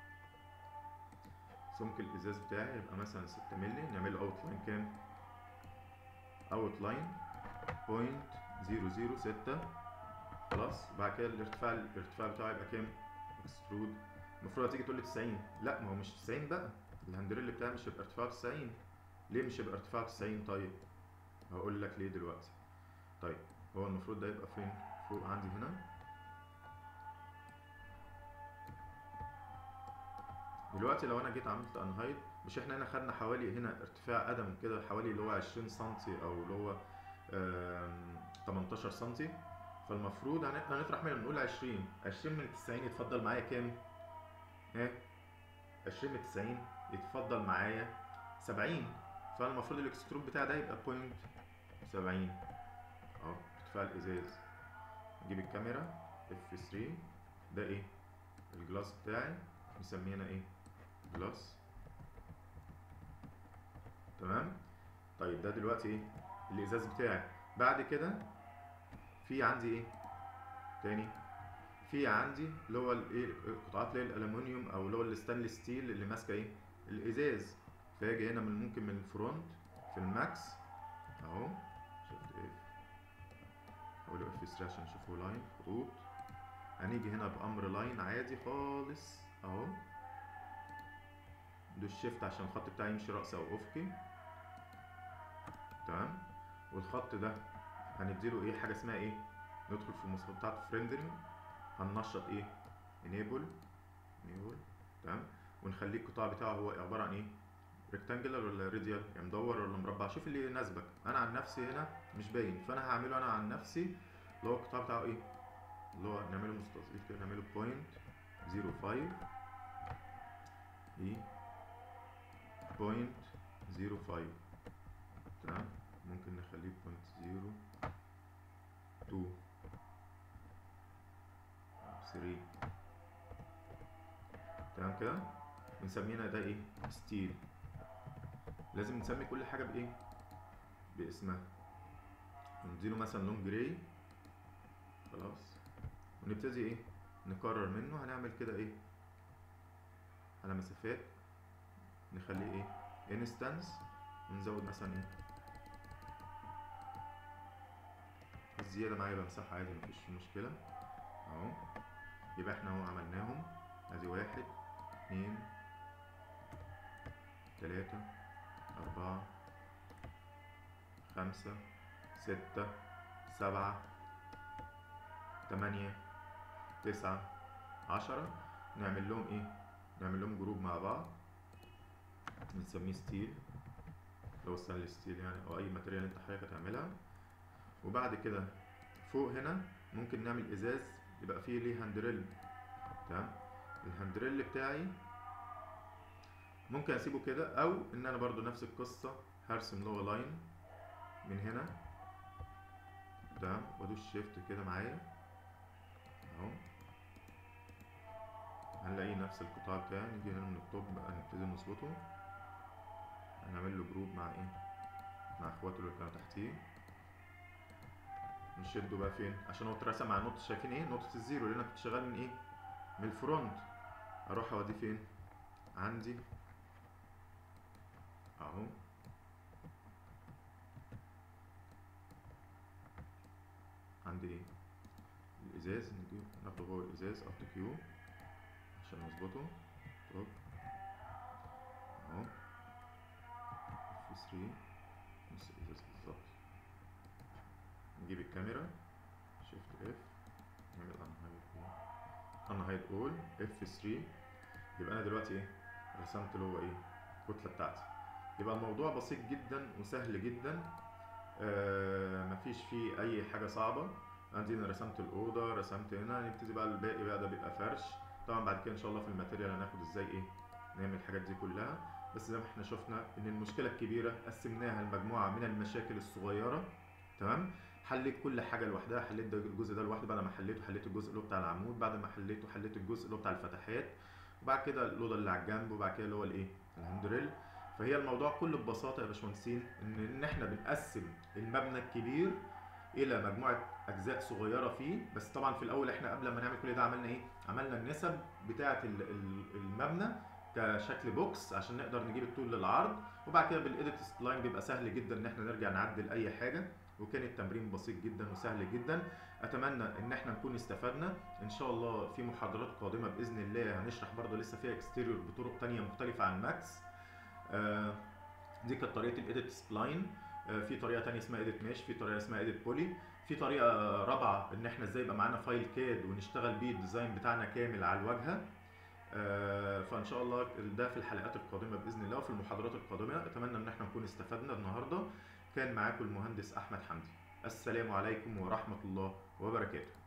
سمك الازاز بتاعي يبقى مثلا 6 مللي نعمل له اوت لاين كام اوت لاين بوينت زيرو زيرو ستة خلاص بعد كده الارتفاع الارتفاع بتاعه يبقى كام اكسترود المفروض هتيجي تقول لي 90 لا ما هو مش 90 بقى الهاندريل بتاعي مش هيبقى ارتفاعه 90 ليه مش هيبقى ارتفاعه 90 طيب هقول لك ليه دلوقتي طيب هو المفروض ده يبقى فين فوق عندي هنا دلوقتي لو انا جيت عملت انهايد مش احنا هنا خدنا حوالي هنا ارتفاع قدم كده حوالي اللي هو 20 سنتي او اللي هو آم، 18 سنتي فالمفروض هن- احنا نطرح منها نقول 20 20 من 90 يتفضل معايا كام؟ ها 20 من 90 يتفضل معايا 70 فالمفروض الاكسترود بتاعي ده يبقى بوينت 70 اهو ارتفاع الازاز نجيب الكاميرا اف 3 ده ايه الجلاس بتاعي مسمينا ايه جلاس تمام طيب ده دلوقتي ايه الازاز بتاعي بعد كده في عندي ايه تاني في عندي اللي هو الايه القطعات اللي هي الالومنيوم او اللي هو الستانلس ستيل اللي ماسكه ايه الازاز فاجي هنا من ممكن من الفرونت في الماكس اهو شفت ايه اقول اف 3 عشان اشوفه لاين خطوط هنيجي هنا بامر لاين عادي خالص اهو دوس شيفت عشان الخط بتاعي يمشي رأسي او افقي تمام والخط ده هنديله ايه حاجه اسمها ايه ندخل في المواصفات بتاعته في ريندرنج هننشط ايه انيبل انيبل تمام ونخليه القطاع بتاعه هو عباره عن ايه ريكتانجلر ولا راديال يعني مدور ولا مربع شوف اللي يناسبك انا عن نفسي هنا مش باين فانا هعمله انا عن نفسي اللي هو القطاع بتاعه ايه اللي هو نعمله مستطيل كده نعمله بوينت 05 ايه بوينت 05 تمام ممكن نخليه بوينت 0 2 3 تمام كده بنسمينا ده ايه ستيل لازم نسمي كل حاجه بايه باسمها نديله مثلا لون جراي خلاص ونبتدي ايه نكرر منه هنعمل كده ايه على مسافات نخليه ايه انستانس ونزود مثلا ايه الزيادة معايا بمسحها عادي مفيش مشكلة اهو يبقى احنا اهو عملناهم ادي واحد اتنين تلاتة أربعة خمسة ستة سبعة تمانية تسعة عشرة نعمل لهم ايه نعمل لهم جروب مع بعض بنسميه ستيل اللي هو ستانلس ستيل يعني او اي ماتيريال انت حضرتك هتعملها وبعد كده فوق هنا ممكن نعمل ازاز يبقى فيه ليه هاندريل تمام الهاندريل بتاعي ممكن اسيبه كده او ان انا برضو نفس القصه هرسم اللي هو لاين من هنا تمام وادوس شيفت كده معايا اهو هنلاقي نفس القطاع بتاعي نيجي هنا من التوب بقى نبتدي نظبطه هنعمل له جروب مع ايه مع اخواته اللي كانوا تحتيه نشده بقى فين عشان هو اترسم على نقطة شايفين ايه نقطة الزيرو اللي انا كنت شغال من ايه من الفرونت اروح اوديه فين عندي اهو عندي ايه الازاز نجيب ناخده جوه الازاز الت كيو عشان نظبطه توب اهو اف 3 نص الازاز بالظبط نجيب الكاميرا شيفت اف نعمل انهايد انهايد اول اف 3 يبقى انا دلوقتي ايه رسمت اللي هو ايه الكتله بتاعتي يبقى الموضوع بسيط جدا وسهل جدا آه مفيش فيه اي حاجه صعبه عندي هنا رسمت الاوضه رسمت هنا نبتدي بقى الباقي بقى ده بيبقى فرش طبعا بعد كده ان شاء الله في الماتيريال هناخد ازاي ايه نعمل الحاجات دي كلها بس زي ما احنا شفنا ان المشكله الكبيره قسمناها لمجموعه من المشاكل الصغيره تمام حليت كل حاجه لوحدها حليت ده الجزء ده لوحده بعد ما حليته حليت الجزء اللي هو بتاع العمود بعد ما حليته حليت الجزء اللي هو بتاع الفتحات وبعد كده الاوضه اللي على الجنب وبعد كده اللي هو الايه الهاندريل فهي الموضوع كله ببساطه يا باشمهندسين ان ان احنا بنقسم المبنى الكبير الى مجموعه اجزاء صغيره فيه بس طبعا في الاول احنا قبل ما نعمل كل ده عملنا ايه عملنا النسب بتاعه ال- ال- المبنى كشكل بوكس عشان نقدر نجيب الطول للعرض وبعد كده بالايديت لاين بيبقى سهل جدا ان احنا نرجع نعدل اي حاجه وكان التمرين بسيط جدا وسهل جدا اتمنى ان احنا نكون استفدنا ان شاء الله في محاضرات قادمه باذن الله هنشرح برضه لسه فيها اكستيريور بطرق تانية مختلفه عن ماكس آه دي كانت طريقه الايديت سبلاين آه في طريقه تانية اسمها ايديت ميش في طريقه اسمها ايديت بولي في طريقه رابعه ان احنا ازاي يبقى معانا فايل كاد ونشتغل بيه الديزاين بتاعنا كامل على الواجهه آه، فان شاء الله ده في الحلقات القادمه باذن الله وفي المحاضرات القادمه اتمنى ان احنا نكون استفدنا النهارده كان معاكم المهندس احمد حمدي السلام عليكم ورحمه الله وبركاته